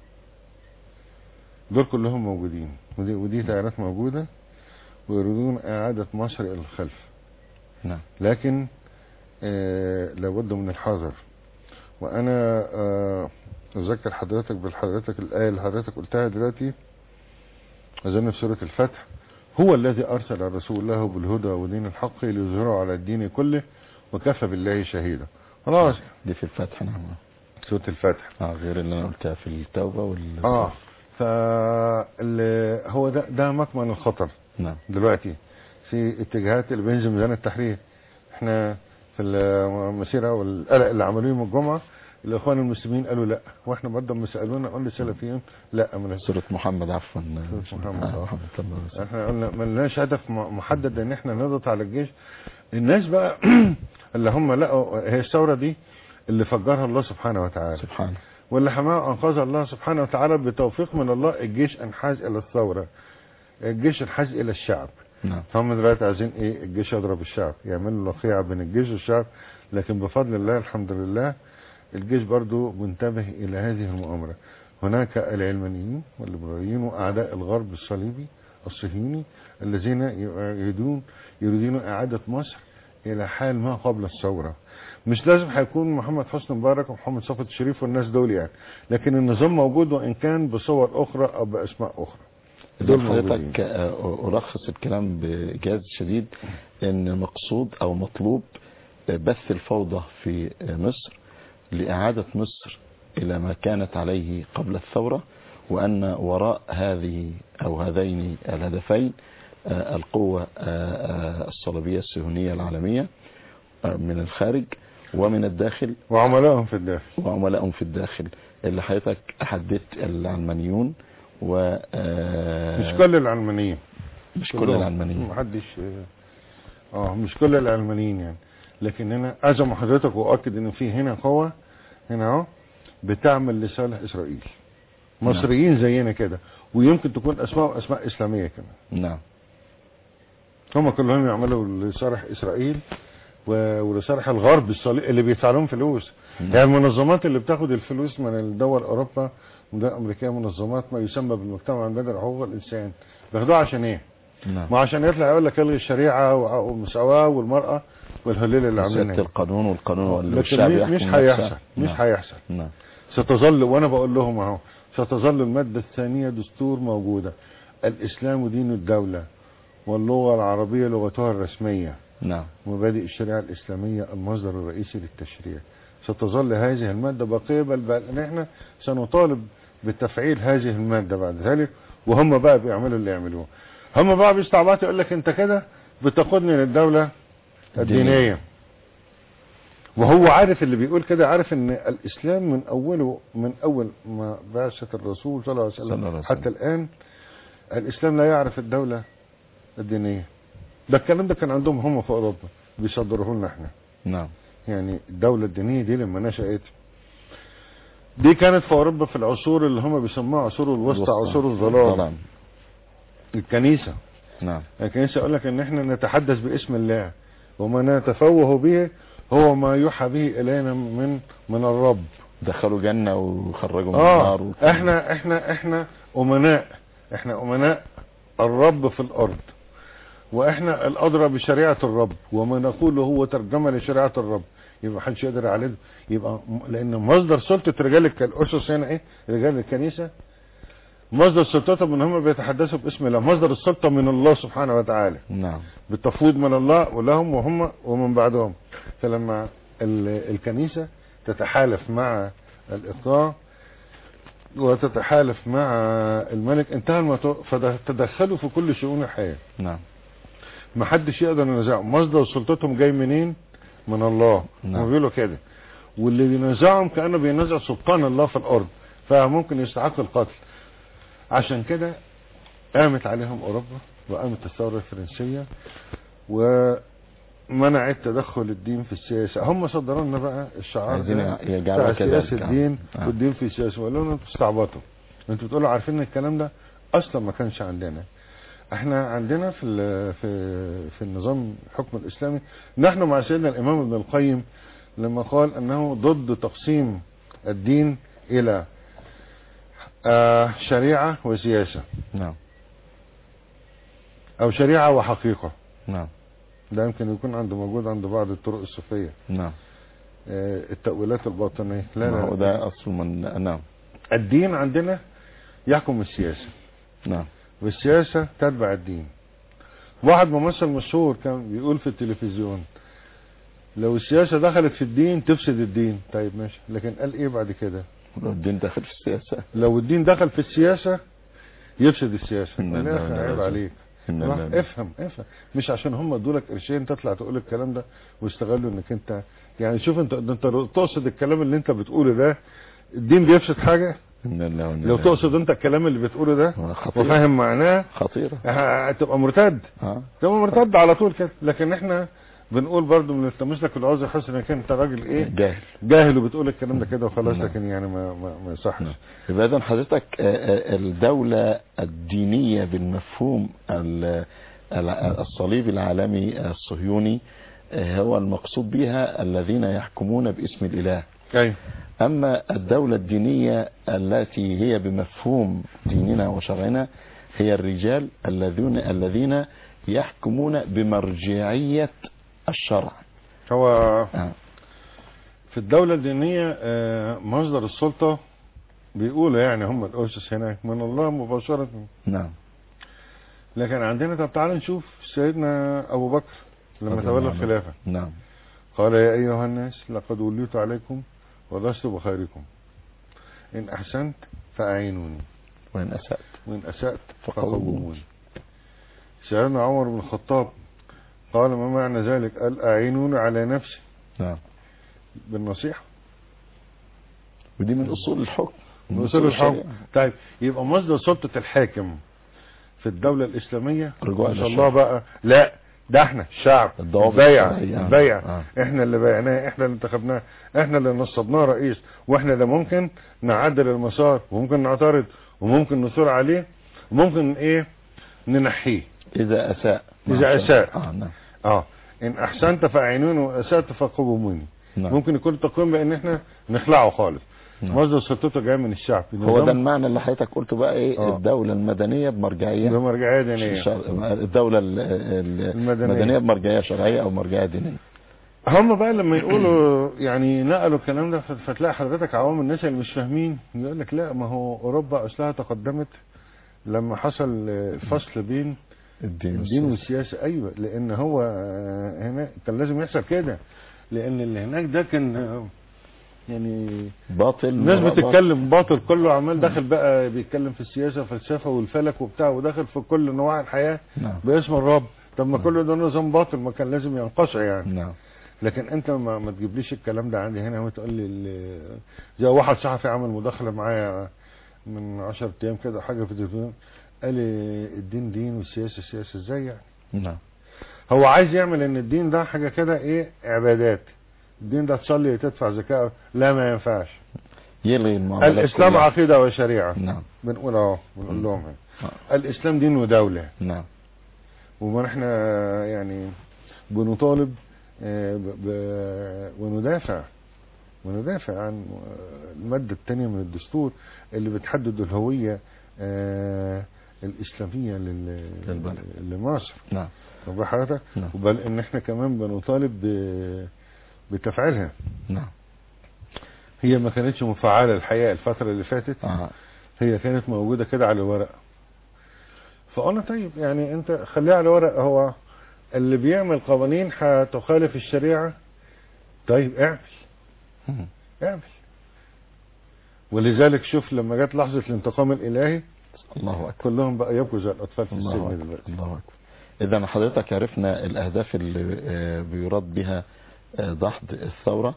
دول كلهم موجودين ودي, ودي تيارات موجوده ويريدون اعاده مصر الى الخلف نعم لكن آه لابد من الحذر وانا آه اذكر حضرتك بالحضرتك الايه اللي حضرتك قلتها دلوقتي اظن في سوره الفتح هو الذي ارسل رسوله بالهدى ودين الحق ليظهره على الدين كله وكفى بالله شهيدا خلاص دي في الفتح نعم سوره الفتح اه غير اللي انا قلتها في التوبة وال اه ف هو ده ده مكمن الخطر نعم دلوقتي في اتجاهات اللي بينزل ميزان التحرير احنا في المسيره والقلق اللي عملوه يوم الجمعه الاخوان المسلمين قالوا لا واحنا برضه لما سالونا قلنا السلفيين لا من سورة محمد عفوا سورة محمد. آه، رحمة الله وسلم. احنا قلنا ما لناش هدف م- محدد ان احنا نضغط على الجيش الناس بقى اللي هم لقوا هي الثوره دي اللي فجرها الله سبحانه وتعالى سبحانه واللي حماها انقذها الله سبحانه وتعالى بتوفيق من الله الجيش انحاز الى الثوره الجيش انحاز الى الشعب نعم فهم دلوقتي عايزين ايه الجيش يضرب الشعب يعملوا لقيعة بين الجيش والشعب لكن بفضل الله الحمد لله الجيش برضو منتبه الى هذه المؤامرة هناك العلمانيين والليبراليين واعداء الغرب الصليبي الصهيوني الذين يريدون يريدون اعادة مصر الى حال ما قبل الثورة مش لازم هيكون محمد حسني مبارك ومحمد صفوت الشريف والناس دول يعني لكن النظام موجود وان كان بصور اخرى او باسماء اخرى دول موجودين حضرتك آه، ألخص الكلام بإيجاز شديد أن مقصود أو مطلوب بث الفوضى في مصر لإعادة مصر إلى ما كانت عليه قبل الثورة وأن وراء هذه أو هذين الهدفين آه، القوة آه، آه، الصليبية الصهيونية العالمية آه، من الخارج ومن الداخل وعملائهم في الداخل وعملائهم في الداخل اللي حضرتك حددت العلمانيون و آه، مش كل العلمانيين مش كل كلهم. العلمانيين محدش اه مش كل العلمانيين يعني لكن انا ازم حضرتك واؤكد ان في هنا قوة هنا اهو بتعمل لصالح اسرائيل مصريين زينا كده ويمكن تكون اسماء اسماء اسلامية كمان نعم هم كلهم يعملوا لصالح اسرائيل و- ولصالح الغرب الصليب اللي بيدفع لهم فلوس نعم. يعني المنظمات اللي بتاخد الفلوس من الدول اوروبا والدول الامريكيه منظمات ما يسمى بالمجتمع المدني حقوق الانسان بياخدوها عشان ايه؟ نعم ما عشان يطلع يقول لك الغي الشريعه وع- والمساواه والمراه والهليل اللي سيادة عاملينها القانون والقانون وال- لكن والشعب مش- يحكم مش نفسه. هيحصل مش نعم. هيحصل نعم ستظل وانا بقول لهم اهو ستظل الماده الثانيه دستور موجوده الاسلام دين الدوله واللغه العربيه لغتها الرسميه نعم مبادئ الشريعة الإسلامية المصدر الرئيسي للتشريع ستظل هذه المادة باقية بل بل أن احنا سنطالب بتفعيل هذه المادة بعد ذلك وهم بقى بيعملوا اللي يعملوه هم بقى بيستعبطوا يقول لك انت كده بتقودني للدولة الدينية وهو عارف اللي بيقول كده عارف ان الاسلام من اوله من اول ما بعثة الرسول صلى الله عليه صلى الله وسلم عليه حتى وسلم. الان الاسلام لا يعرف الدولة الدينية ده الكلام ده كان عندهم هم في اوروبا بيصدروه لنا احنا نعم يعني الدولة الدينية دي لما نشأت دي كانت في اوروبا في العصور اللي هم بيسموها عصور الوسطى عصور الظلام ظلام. الكنيسة نعم الكنيسة يقول لك ان احنا نتحدث باسم الله وما نتفوه به هو ما يوحى به الينا من من الرب دخلوا جنة وخرجوا من اه النار وكده. احنا احنا احنا امناء احنا امناء الرب في الارض واحنا الادرى بشريعه الرب وما نقوله هو ترجمه لشريعه الرب يبقى محدش يقدر عليه يبقى م- لان مصدر سلطه رجال الك- الاسس هنا ايه رجال الكنيسه مصدر سلطتهم ان هم بيتحدثوا باسم الله مصدر السلطه من الله سبحانه وتعالى نعم بالتفويض من الله ولهم وهم ومن بعدهم فلما ال- الكنيسة تتحالف مع الإقطاع وتتحالف مع الملك انتهى الموضوع فتدخلوا في كل شؤون الحياة نعم ما حدش يقدر ينازعهم مصدر سلطتهم جاي منين من الله نعم. هم بيقولوا كده واللي بينازعهم كأنه بينازع سلطان الله في الأرض فممكن يستحق القتل عشان كده قامت عليهم أوروبا وقامت الثورة الفرنسية ومنعت تدخل الدين في السياسة هم صدروا لنا بقى الشعار عايزين ده يجعلوها بتاع كده سياسة الدين آه. والدين في السياسة وقالوا لنا انتوا استعبطوا انتوا بتقولوا عارفين ان الكلام ده اصلا ما كانش عندنا احنا عندنا في ال- في في النظام الحكم الاسلامي نحن مع سيدنا الامام ابن القيم لما قال انه ضد تقسيم الدين الى آه، شريعة وسياسة نعم او شريعة وحقيقة نعم ده يمكن يكون عنده موجود عند بعض الطرق الصوفية نعم آه، التأويلات الباطنية لا ما هو لا ده أصل من نعم الدين عندنا يحكم السياسة نعم والسياسة تتبع الدين واحد ممثل مشهور كان بيقول في التلفزيون لو السياسة دخلت في الدين تفسد الدين طيب ماشي لكن قال ايه بعد كده لو الدين داخل في السياسة لو الدين دخل في السياسة يفسد السياسة إن يا الله أخي لا عيب يرزق. عليك إن راح الله- افهم افهم مش عشان هم ادولك قرشين تطلع تقول الكلام ده ويستغلوا انك انت يعني شوف انت ده انت لو تقصد الكلام اللي انت بتقوله ده الدين بيفسد حاجة إن الله وإن لو الله تقصد انت الكلام اللي بتقوله ده هو خطيرة وفاهم معناه خطيرة هتبقى مرتد ها تبقى مرتد على طول كده لكن احنا بنقول برضو من التمس لك العذر حسن انك انت راجل ايه جاهل جاهل وبتقول الكلام ده كده وخلاص نعم. لكن يعني ما ما, ما يصحش نعم. يبقى إذن حضرتك آه، آه، الدولة الدينية بالمفهوم ال- ال- الصليب العالمي الصهيوني آه، هو المقصود بها الذين يحكمون باسم الإله ايوه أما الدولة الدينية التي هي بمفهوم ديننا وشرعنا هي الرجال الذين الذين يحكمون بمرجعية الشرع هو آه. في الدولة الدينية آه، مصدر السلطة بيقولوا يعني هم الأسس هناك من الله مباشرة نعم لكن عندنا طب تعال نشوف سيدنا أبو بكر لما رضي تولى الله عنه. الخلافة نعم قال يا أيها الناس لقد وليت عليكم ولست بخيركم إن أحسنت فأعينوني وإن أسأت وإن أسأت فقوموني. فقوموني سيدنا عمر بن الخطاب قال ما معنى ذلك قال أعينوني على نفسي نعم بالنصيحة ودي من أصول الحكم من وصول الحكم الشريعة. طيب يبقى مصدر سلطة الحاكم في الدولة الإسلامية رجوع ما شاء للشرع. الله بقى لا ده احنا الشعب الضوابط البيع الشرعية. البيع آه. احنا اللي بيعناه احنا اللي انتخبناه احنا اللي نصبناه رئيس واحنا اللي ممكن نعدل المسار وممكن نعترض وممكن نثور عليه وممكن ايه ننحيه إذا أساء إذا مع أساء. الشرع. آه نعم اه ان احسنت فاعينوني واسأت فقوموني نعم ممكن يكون تقويم بان احنا نخلعه خالص نعم. مصدر سلطته جاي من الشعب هو نظام- ده المعنى اللي حضرتك قلته بقى ايه آه. الدولة المدنية بمرجعية ده مرجعية دينية شر- الدولة ال- ال- المدنية. المدنية بمرجعية شرعية او مرجعية دينية هم بقى لما يقولوا يعني نقلوا الكلام ده فت- فتلاقي حضرتك عوام الناس اللي مش فاهمين يقول لك لا ما هو اوروبا اصلها تقدمت لما حصل آه، فصل بين الدين الدين والسياسة. والسياسه ايوه لان هو آه، هنا كان لازم يحصل كده لان اللي هناك ده كان آه، يعني باطل الناس وراء بتتكلم باطل كله عمال داخل بقى بيتكلم في السياسه والفلسفه والفلك وبتاع وداخل في كل نواحي الحياه باطل. نعم باسم الرب طب ما كل ده نظام باطل ما كان لازم ينقصع يعني نعم لكن انت ما, ما تجيبليش الكلام ده عندي هنا وتقول لي ال- زي واحد صحفي عمل مداخله معايا من 10 ايام كده حاجه في التلفزيون قال لي الدين دين والسياسه سياسه ازاي يعني نعم هو عايز يعمل ان الدين ده حاجه كده ايه عبادات الدين ده تصلي تدفع زكاه لا ما ينفعش يلغي المعاملات الاسلام كلها. عقيده وشريعه نعم بنقول اهو بنقول لهم هنا. آه. الاسلام دين ودوله نعم وما احنا يعني بنطالب آه، ب- ب- وندافع وندافع عن المادة الثانية من الدستور اللي بتحدد الهوية آه، الإسلامية لل- للبلد. لمصر نعم واخد حضرتك نعم وبل ان احنا كمان بنطالب ب- بتفعيلها نعم هي ما كانتش مفعلة الحقيقة الفترة اللي فاتت آه. هي كانت موجودة كده على الورق فقلنا طيب يعني انت خليها على الورق هو اللي بيعمل قوانين هتخالف الشريعة طيب اعمل مم. اعمل ولذلك شوف لما جت لحظة الانتقام الالهي الله أكبر كلهم بقى يبقوا زي الاطفال في الله السجن أكبر دلوقتي الله أكبر إذا حضرتك عرفنا الأهداف اللي آه، بيراد بها آه، دحض الثورة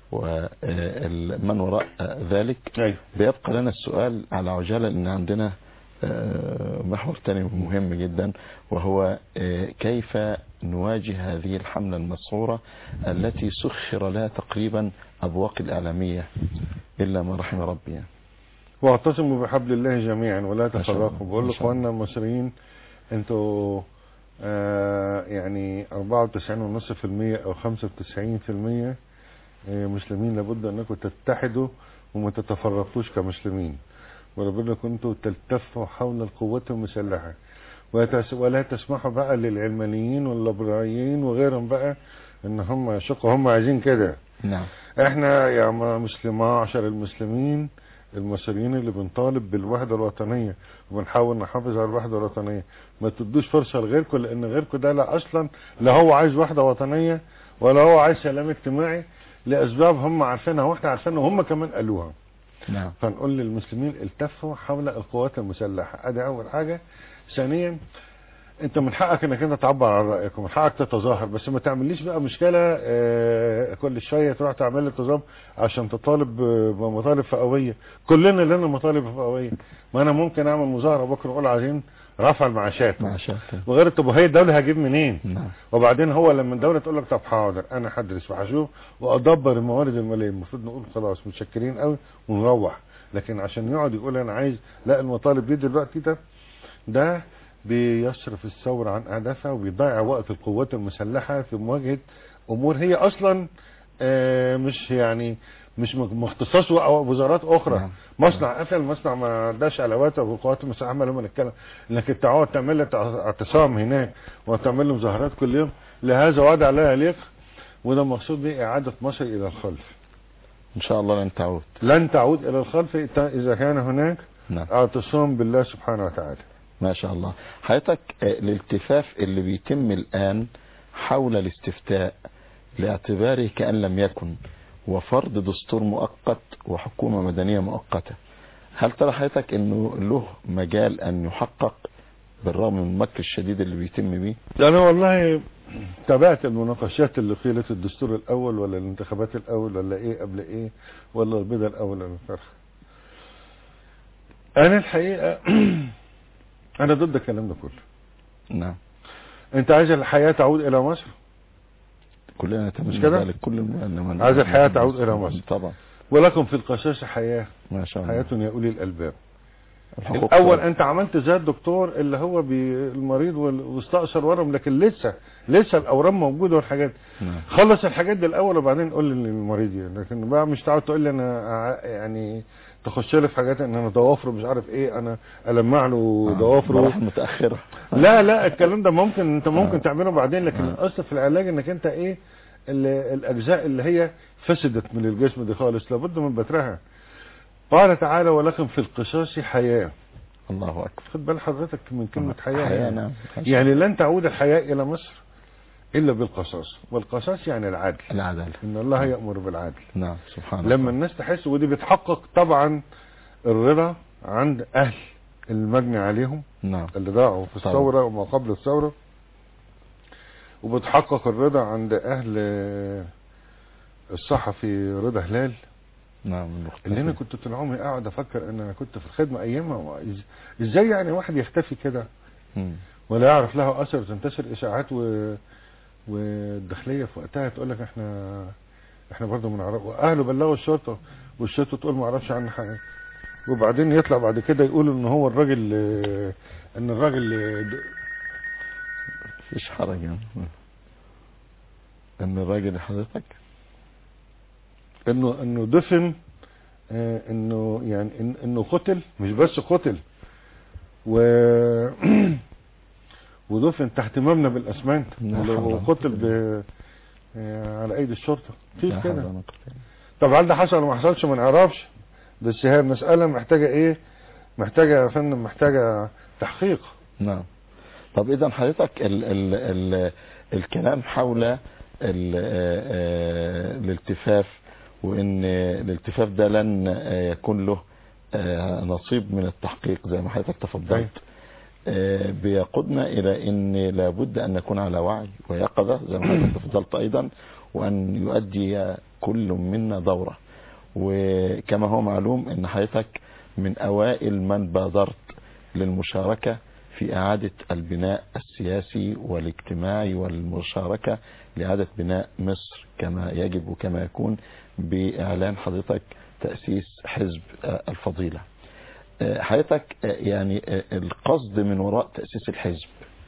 ومن وراء آه، ذلك ايوه بيبقى لنا السؤال على عجالة لأن عندنا آه، محور تاني مهم جدا وهو آه، كيف نواجه هذه الحملة المسعورة التي سخر لها تقريبا أبواق الإعلامية إلا ما رحم ربي يعني. واعتصموا بحبل الله جميعا ولا ما شاء الله. تفرقوا بقول ما شاء الله. لاخواننا المصريين انتوا آه يعني 94.5% او 95% آه، مسلمين لابد انكم تتحدوا وما تتفرقوش كمسلمين ولابد كنتوا تلتفوا حول القوات المسلحة وتس- ولا تسمحوا بقى للعلمانيين والليبراليين وغيرهم بقى ان هم يشقوا هم عايزين كده نعم احنا يا م- مسلم معشر المسلمين المصريين اللي بنطالب بالوحدة الوطنية وبنحاول نحافظ على الوحدة الوطنية ما تدوش فرصة لغيركم لان غيركم ده لا اصلا لا هو عايز وحدة وطنية ولا هو عايز سلام اجتماعي لاسباب هم عارفينها واحنا عارفينها وهم كمان قالوها نعم فنقول للمسلمين التفوا حول القوات المسلحة ادي اول حاجة ثانيا انت من حقك انك انت تعبر عن رايك ومن حقك تتظاهر بس ما تعمليش بقى مشكله آه، كل شويه تروح تعمل لي تظاهر عشان تطالب آه، بمطالب فئويه كلنا لنا مطالب فئويه ما انا ممكن اعمل مظاهره بكره اقول عايزين رفع المعاشات مع شاكر وغير طب هي الدوله هجيب منين نعم وبعدين هو لما الدوله تقول لك طب حاضر انا هدرس وهشوف وادبر الموارد الماليه المفروض نقول خلاص متشكرين قوي ونروح لكن عشان يقعد يقول انا عايز لا المطالب دي دلوقتي ده ده بيصرف الثورة عن أهدافها وبيضيع وقت القوات المسلحة في مواجهة أمور هي أصلا آه، مش يعني مش م- مختصاص أو وزارات أخرى نعم. مصنع قفل مصنع ما اداش علاوات والقوات المسلحة عمالة ما نتكلم لكن تقعد تعمل لك اعتصام هناك وتعمل له مظاهرات كل يوم لهذا وضع لا يليق وده مقصود به إعادة مصر إلى الخلف إن شاء الله لن تعود لن تعود إلى الخلف إذا كان هناك نعم اعتصام بالله سبحانه وتعالى ما شاء الله حضرتك آه، الالتفاف اللي بيتم الآن حول الاستفتاء لاعتباره كأن لم يكن وفرض دستور مؤقت وحكومة مدنية مؤقتة هل ترى حضرتك انه له مجال ان يحقق بالرغم من المكر الشديد اللي بيتم بيه انا والله تابعت المناقشات اللي قيلت الدستور الاول ولا الانتخابات الاول ولا ايه قبل ايه ولا البيضة الاول ولا الفرخ انا الحقيقة انا ضد الكلام ده كله نعم انت عايز الحياة تعود الى مصر كلنا نتمنى مش كده؟ ذلك كل الم- عايز الحياة تعود إلى مصر. طبعا ولكم في القصاص حياة ما شاء الله حياة يا اولي الالباب الحقوق الاول انت عملت زي الدكتور اللي هو بي- المريض وال- واستأثر ورم لكن لسه لسه الاورام موجوده والحاجات نعم خلص الحاجات دي الاول وبعدين قول للمريض يعني لكن بقى مش تقعد تقول لي انا ع- يعني تخش لي في حاجات ان انا ضوافره مش عارف ايه انا المع له ضوافره مراحل متأخرة لا لا الكلام ده ممكن انت ممكن آه. تعمله بعدين لكن آه. الاصل في العلاج انك انت ايه ال- الاجزاء اللي هي فسدت من الجسم دي خالص لابد من بترها قال تعالى ولكم في القصاص حياه الله اكبر خد بال حضرتك من كلمه حياه حياة يعني. نعم يعني لن تعود الحياه الى مصر الا بالقصاص والقصاص يعني العدل العدالة ان الله يامر بالعدل نعم سبحان الله لما الناس تحس ودي بتحقق طبعا الرضا عند اهل المجني عليهم نعم اللي ضاعوا في طبعا. الثورة وما قبل الثورة وبتحقق الرضا عند اهل آه، الصحفي رضا هلال نعم المختلف. اللي انا كنت طول عمري قاعد افكر ان انا كنت في الخدمة ايامها وإز- ازاي يعني واحد يختفي كده مم. ولا يعرف له اثر تنتشر اشاعات و... والداخليه في وقتها تقول لك احنا احنا برضه من عرب واهله بلغوا الشرطه والشرطه تقول ما اعرفش عنه حاجه وبعدين يطلع بعد كده يقولوا ان هو الراجل آه، ان الراجل آه، د- مفيش حرج يعني ان الراجل حضرتك انه انه دفن آه، انه يعني إن- انه قتل مش بس قتل و ودفن تحت مبنى بالاسمنت لا حول ولا وقتل قوة ب... آه، على ايدي الشرطه مفيش لا حول كده ولا قوة إلا بالله. طب هل ده حصل ولا ما حصلش ما نعرفش بس هي المساله محتاجه ايه محتاجه يا فندم محتاجه تحقيق نعم طب اذا حضرتك ال ال ال الكلام حول ال- آه، آه، الالتفاف وان الالتفاف ده لن آه، يكون له آه، نصيب من التحقيق زي ما حضرتك تفضلت آه، بيقودنا الى ان لابد ان نكون على وعي ويقظه زي ما حضرتك تفضلت ايضا وان يؤدي كل منا دوره وكما هو معلوم ان حضرتك من اوائل من بادرت للمشاركه في اعاده البناء السياسي والاجتماعي والمشاركه لاعاده بناء مصر كما يجب وكما يكون باعلان حضرتك تاسيس حزب آه، الفضيله. آه، حضرتك آه، يعني آه، القصد من وراء تاسيس الحزب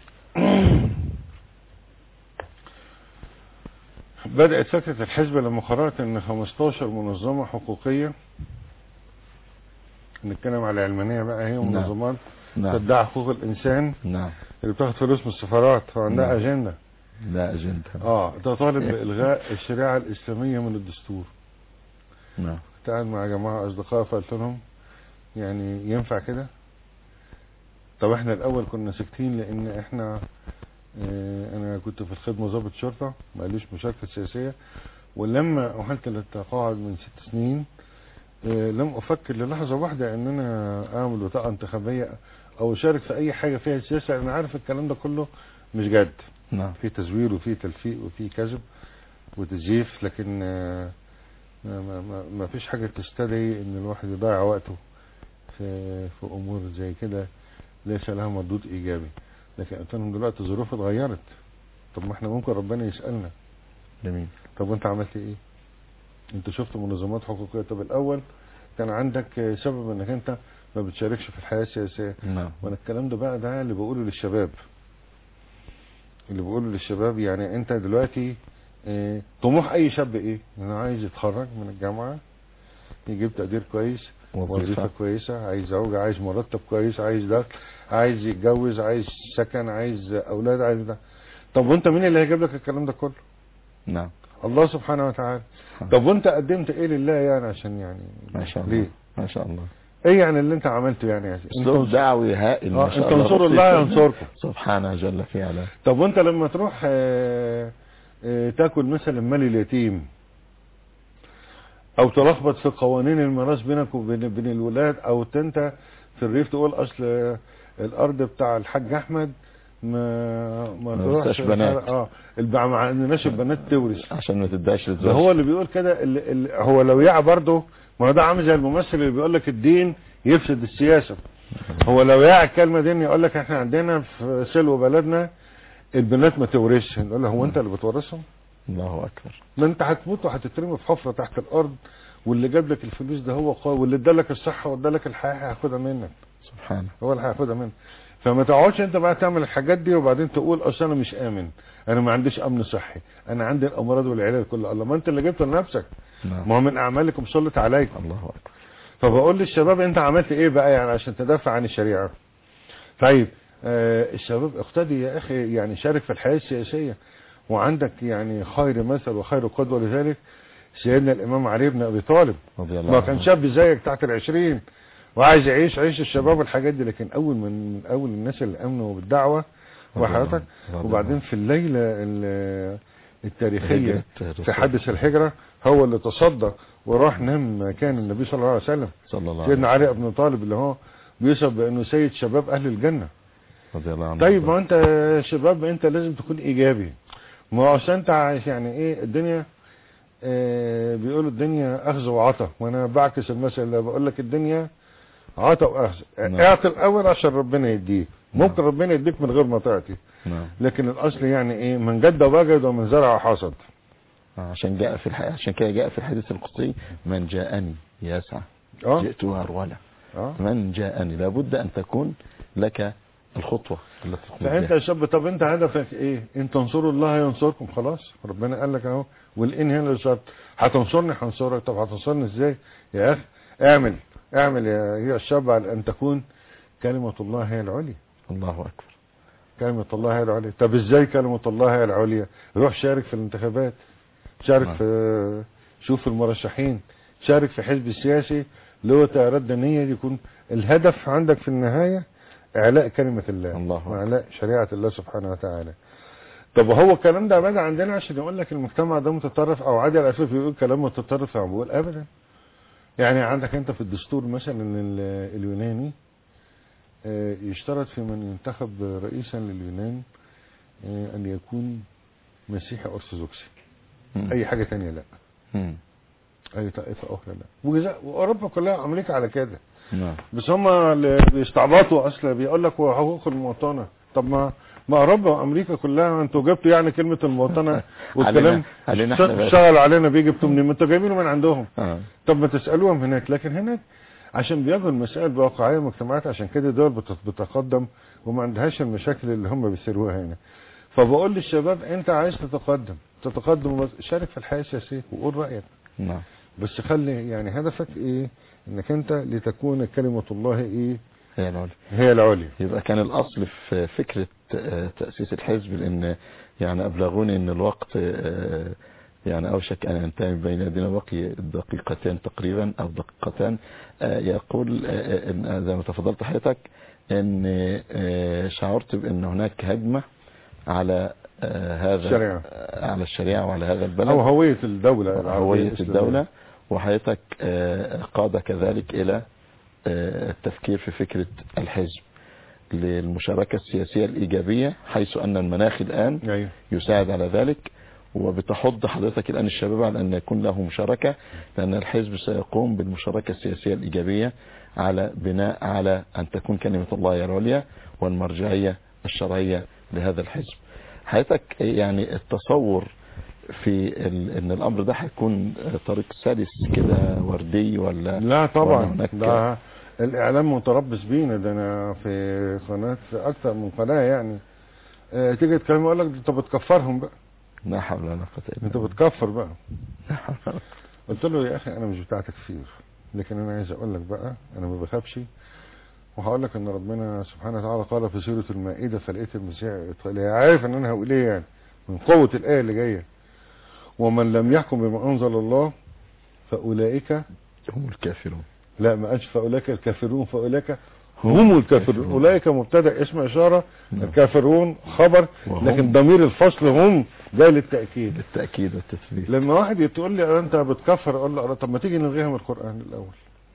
بدأت فكرة الحزب لما قررت ان 15 منظمة حقوقية نتكلم على العلمانية بقى هي نعم. منظمات نعم تدعي حقوق الانسان نعم اللي بتاخد فلوس من السفارات وعندها نعم. اجندة لا اجنده اه تطالب بالغاء الشريعة الاسلامية من الدستور نعم كنت قاعد مع جماعة اصدقاء فقلت لهم يعني ينفع كده طب احنا الاول كنا ساكتين لان احنا اه انا كنت في الخدمة ضابط شرطة ماليش مشاركة سياسية ولما احلت للتقاعد من ست سنين اه لم افكر للحظة واحدة ان انا اعمل بطاقة انتخابية او اشارك في اي حاجة فيها سياسة انا عارف الكلام ده كله مش جد نعم في تزوير وفي تلفيق وفي كذب وتزييف لكن آه، ما, ما, ما, ما فيش حاجة تستدعي ان الواحد يضيع وقته في, في امور زي كده ليس لها مردود ايجابي لكن قلت لهم دلوقتي الظروف اتغيرت طب ما احنا ممكن ربنا يسألنا جميل طب وانت عملت ايه انت شفت منظمات حقوقية طب الاول كان عندك آه، سبب انك انت ما بتشاركش في الحياة السياسية نعم وانا الكلام ده بقى ده اللي بقوله للشباب اللي بقوله للشباب يعني انت دلوقتي اه طموح اي شاب ايه انا عايز يتخرج من الجامعة يجيب تقدير كويس وظيفة وظيفه كويسة عايز زوجة عايز مرتب كويس عايز ده عايز يتجوز عايز سكن عايز اولاد عايز ده طب وانت مين اللي هيجيب لك الكلام ده كله نعم الله سبحانه وتعالى طب وانت قدمت ايه لله يعني عشان يعني ما شاء الله ليه ما شاء الله ايه يعني اللي انت عملته يعني يا سيدي؟ اسلوب انت دعوي هائل ما اه شاء انت الله انصروا الله ينصركم سبحانه جل في علاه طب وانت لما تروح آه، آه، تاكل مثلا مال اليتيم او تلخبط في قوانين الميراث بينك وبين بين الولاد او انت في الريف تقول اصل آه، الارض بتاع الحاج احمد ما ما ما تروحش فيهاش بنات. اه البع ما عندناش البنات تورث عشان ما تداش ده للزوج هو اللي بيقول كده اللي اللي هو لو يعى برضه ما هو ده عامل زي الممثل اللي بيقول لك الدين يفسد السياسه هو لو يعى الكلمه دي يقول لك احنا عندنا في سلو بلدنا البنات ما تورثش نقول له هو انت اللي بتورثهم الله اكبر ما انت هتموت وهتترمي في حفره تحت الارض واللي جاب لك الفلوس ده هو قوي واللي ادالك الصحه وادالك الحياه هياخدها منك سبحانه هو اللي هياخدها منك فما تقعدش انت بقى تعمل الحاجات دي وبعدين تقول اصل انا مش امن انا ما عنديش امن صحي انا عندي الامراض والعلاج كله الله ما انت اللي جبته لنفسك نعم ما هو من اعمالكم سلط عليكم الله اكبر فبقول للشباب انت عملت ايه بقى يعني عشان تدافع عن الشريعه طيب آه الشباب اقتدي يا اخي يعني شارك في الحياه السياسيه وعندك يعني خير مثل وخير قدوه لذلك سيدنا الامام علي بن ابي طالب رضي الله ما عنه كان شاب زيك تحت العشرين وعايز يعيش عيش الشباب والحاجات دي لكن اول من من اول الناس اللي امنوا بالدعوه رضي الله وحضرتك عنه. رضي وبعدين الله في الليله ال- التاريخيه هجرة في الرسول حادث الهجره هو اللي تصدى وراح نام مكان النبي صلى الله عليه وسلم صلى الله سيدنا عليه علي بن طالب اللي هو بيوصف بانه سيد شباب اهل الجنه رضي الله عنه طيب ما انت شباب انت لازم تكون ايجابي ما هو عشان انت عايش يعني ايه الدنيا آه بيقولوا الدنيا اخذ وعطى وانا بعكس المثل ده بقول لك الدنيا عطى واخذ نعم. اعطي الاول عشان ربنا يديك نعم. ممكن ربنا يديك من غير ما تعطي نعم لكن الاصل يعني ايه من جد وجد ومن زرع وحصد عشان جاء في الحديث عشان كده جاء في الحديث القدسي من جاءني يسعى اه جئت هرولا اه من جاءني لابد ان تكون لك الخطوة التي تخرج فانت بها. يا شاب طب انت هدفك ايه ان تنصروا الله ينصركم خلاص ربنا قال لك اهو والان هنا شرط هتنصرني هنصرك طب هتنصرني ازاي يا اخي اعمل اعمل يا يا الشاب على ان تكون كلمة الله هي العليا الله أكبر كلمة الله هي العليا طب ازاي كلمة الله هي العليا روح شارك في الانتخابات شارك نعم. في شوف المرشحين شارك في حزب سياسي اللي هو تأرد دينية يكون الهدف عندك في النهاية اعلاء كلمة الله الله أكبر. واعلاء شريعة الله سبحانه وتعالى طب هو الكلام ده بدا عندنا عشان يقول لك المجتمع ده متطرف او عادي الاساس بيقول كلام متطرف يا بقول ابدا يعني عندك انت في الدستور مثلا ال- اليوناني آه، يشترط في من ينتخب رئيسا لليونان آه، ان يكون مسيحي ارثوذكسي مم. اي حاجه تانية لا مم. اي طائفه اخرى لا وجزاء- واوروبا كلها امريكا على كده نعم بس هم اللي بيستعبطوا اصلا بيقول لك هو حقوق المواطنه طب ما ما اوروبا وامريكا كلها انتوا جبتوا يعني كلمه المواطنه والكلام علينا- علينا احنا بس. شغل علينا بيه جبتوا منين ما انتوا جايبينه من عندهم آه. طب ما تسالوهم هناك لكن هناك عشان بياخدوا المسائل بواقعيه المجتمعات عشان كده الدول بت- بتتقدم وما عندهاش المشاكل اللي هم بيسيروها هنا فبقول للشباب انت عايز تتقدم تتقدم بس شارك في الحياه السياسيه وقول رايك نعم بس خلي يعني هدفك ايه انك انت لتكون كلمه الله ايه هي العليا هي العليا يبقى كان الأصل في فكرة آه، تأسيس الحزب لأن يعني أبلغوني أن الوقت آه، يعني أوشك أن ينتهي بين يدينا بقي دقيقتين تقريبا أو دقيقتان آه، يقول آه، إن زي ما تفضلت حضرتك أن آه، شعرت بأن هناك هجمة على آه، هذا الشريعة. آه، على الشريعة وعلى هذا البلد او هويه الدوله العربية هوية الإسلامية. الدولة وحضرتك آه، قاد كذلك إلى آه، التفكير في فكرة الحزب للمشاركة السياسية الإيجابية حيث أن المناخ الآن ايوه يساعد على ذلك وبتحض حضرتك الآن الشباب على أن يكون له مشاركة لأن الحزب سيقوم بالمشاركة السياسية الإيجابية على بناء على أن تكون كلمة الله هي العليا والمرجعية الشرعية لهذا الحزب حضرتك يعني التصور في ال- ان الامر ده هيكون طريق سلس كده وردي ولا لا ولا طبعا هناك ده الاعلام متربص بينا ده انا في قناه في اكثر من قناه يعني آه، تيجي تتكلم يقول لك انت بتكفرهم بقى لا حول ولا قوه الا انت بالله بتكفر بقى لا حول ولا قوة. قلت له يا اخي انا مش بتاع تكفير لكن انا عايز اقول لك بقى انا ما بخافش وهقول لك ان ربنا سبحانه وتعالى قال في سوره المائده فلقيت المسيح قال عارف ان انا هقول ايه يعني من قوه الايه اللي جايه ومن لم يحكم بما انزل الله فاولئك هم الكافرون لا ما قالش فاولئك الكافرون فاولئك هم هم الكافرون اولئك مبتدا اسم اشاره نعم. الكافرون خبر وهم- لكن ضمير الفصل هم جاي للتاكيد بالتاكيد والتثبيت لما واحد تقول لي انت بتكفر اقول له طب ما تيجي نلغيها من القران الاول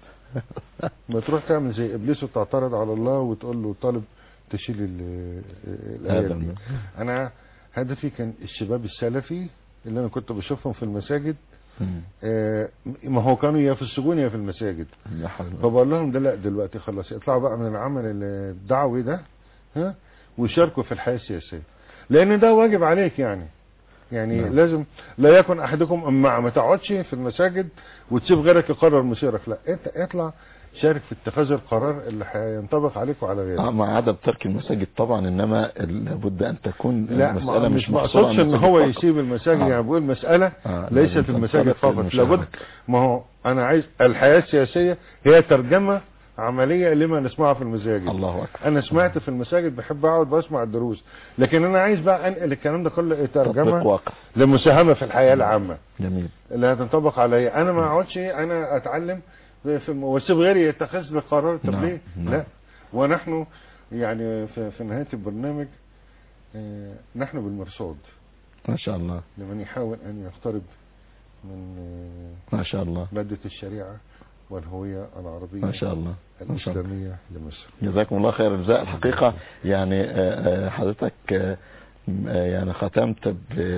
ما تروح تعمل زي ابليس وتعترض على الله وتقول له طالب تشيل ال- الايه هذا دي الم- انا هدفي كان الشباب السلفي اللي انا كنت بشوفهم في المساجد مم. آه، ما هو كانوا يا في السجون يا في المساجد لا حول ولا فبقول لهم ده لا دلوقتي خلاص اطلعوا بقى من العمل الدعوي ده ها وشاركوا في الحياه السياسيه لان ده واجب عليك يعني يعني نعم. لازم لا يكن احدكم امعه ما تقعدش في المساجد وتسيب غيرك يقرر مصيرك لا انت اطلع شارك في اتخاذ القرار اللي هينطبق عليك وعلى غيرك آه، مع عدم ترك المساجد طبعا انما لابد ان تكون لا المساله ما مش مش محصورة مقصودش على ان المساجد هو فقط. يسيب المساجد آه. يعني بقول مساله آه، ليست لازم المساجد تنطلق فقط المشاركة. لابد ما هو انا عايز الحياه السياسيه هي ترجمه عمليه لما نسمعه في المساجد الله اكبر انا سمعت في المساجد بحب اقعد بسمع الدروس لكن انا عايز بقى انقل الكلام ده كله إيه تطبيق ترجمه واقع لمساهمه في الحياه العامه جميل اللي هتنطبق عليا انا ما اقعدش انا اتعلم في في- واسيب غيري يتخذ لي قرار طب نعم، ليه؟ نعم. لا ونحن يعني في, في نهايه البرنامج آه، نحن بالمرصاد ما شاء الله لمن يحاول ان يقترب من آه، ما شاء الله ماده الشريعه والهويه العربيه ما شاء الله ما شاء الله الاسلاميه لمصر جزاكم الله خير الجزاء الحقيقة يعني آه، آه، حضرتك آه، م- آه، يعني ختمت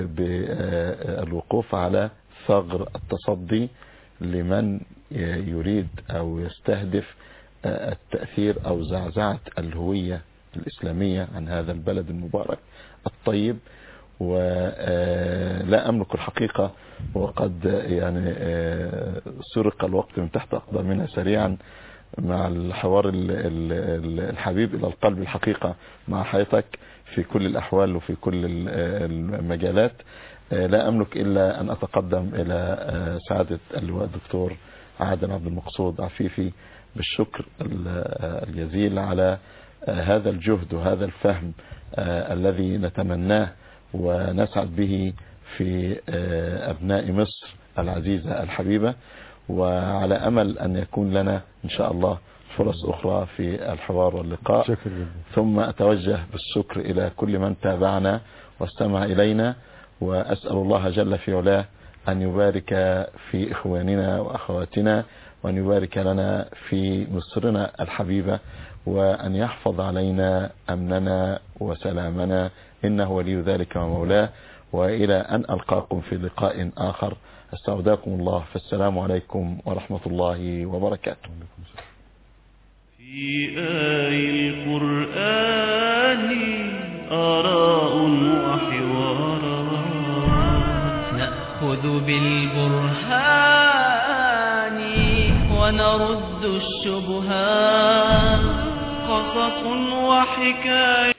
بالوقوف على ثغر التصدي لمن ي- يريد او يستهدف آه، التأثير او زعزعة الهوية الإسلامية عن هذا البلد المبارك الطيب ولا أملك الحقيقة وقد يعني آه، سرق الوقت من تحت أقدامنا سريعا مع الحوار ال- ال- ال- الحبيب الى القلب الحقيقة مع حياتك في كل الاحوال وفي كل ال- المجالات آه، لا املك الا ان اتقدم الى آه، سعادة اللواء الدكتور عادل عبد المقصود عفيفي بالشكر ال- آه، الجزيل على آه، هذا الجهد وهذا الفهم آه، الذي نتمناه ونسعد به في آه، أبناء مصر العزيزة الحبيبة وعلى أمل أن يكون لنا إن شاء الله فرص أخرى في الحوار واللقاء شكرا جدا ثم أتوجه بالشكر إلى كل من تابعنا واستمع إلينا وأسأل الله جل في علاه أن يبارك في إخواننا وأخواتنا وأن يبارك لنا في مصرنا الحبيبة وأن يحفظ علينا أمننا وسلامنا إنه ولي ذلك ومولاه وإلى أن ألقاكم في لقاء آخر استودعكم الله فالسلام عليكم ورحمة الله وبركاته في آي القرآن آراء وحوارات نأخذ بالبرهان ونرد الشبهات قصص وحكايات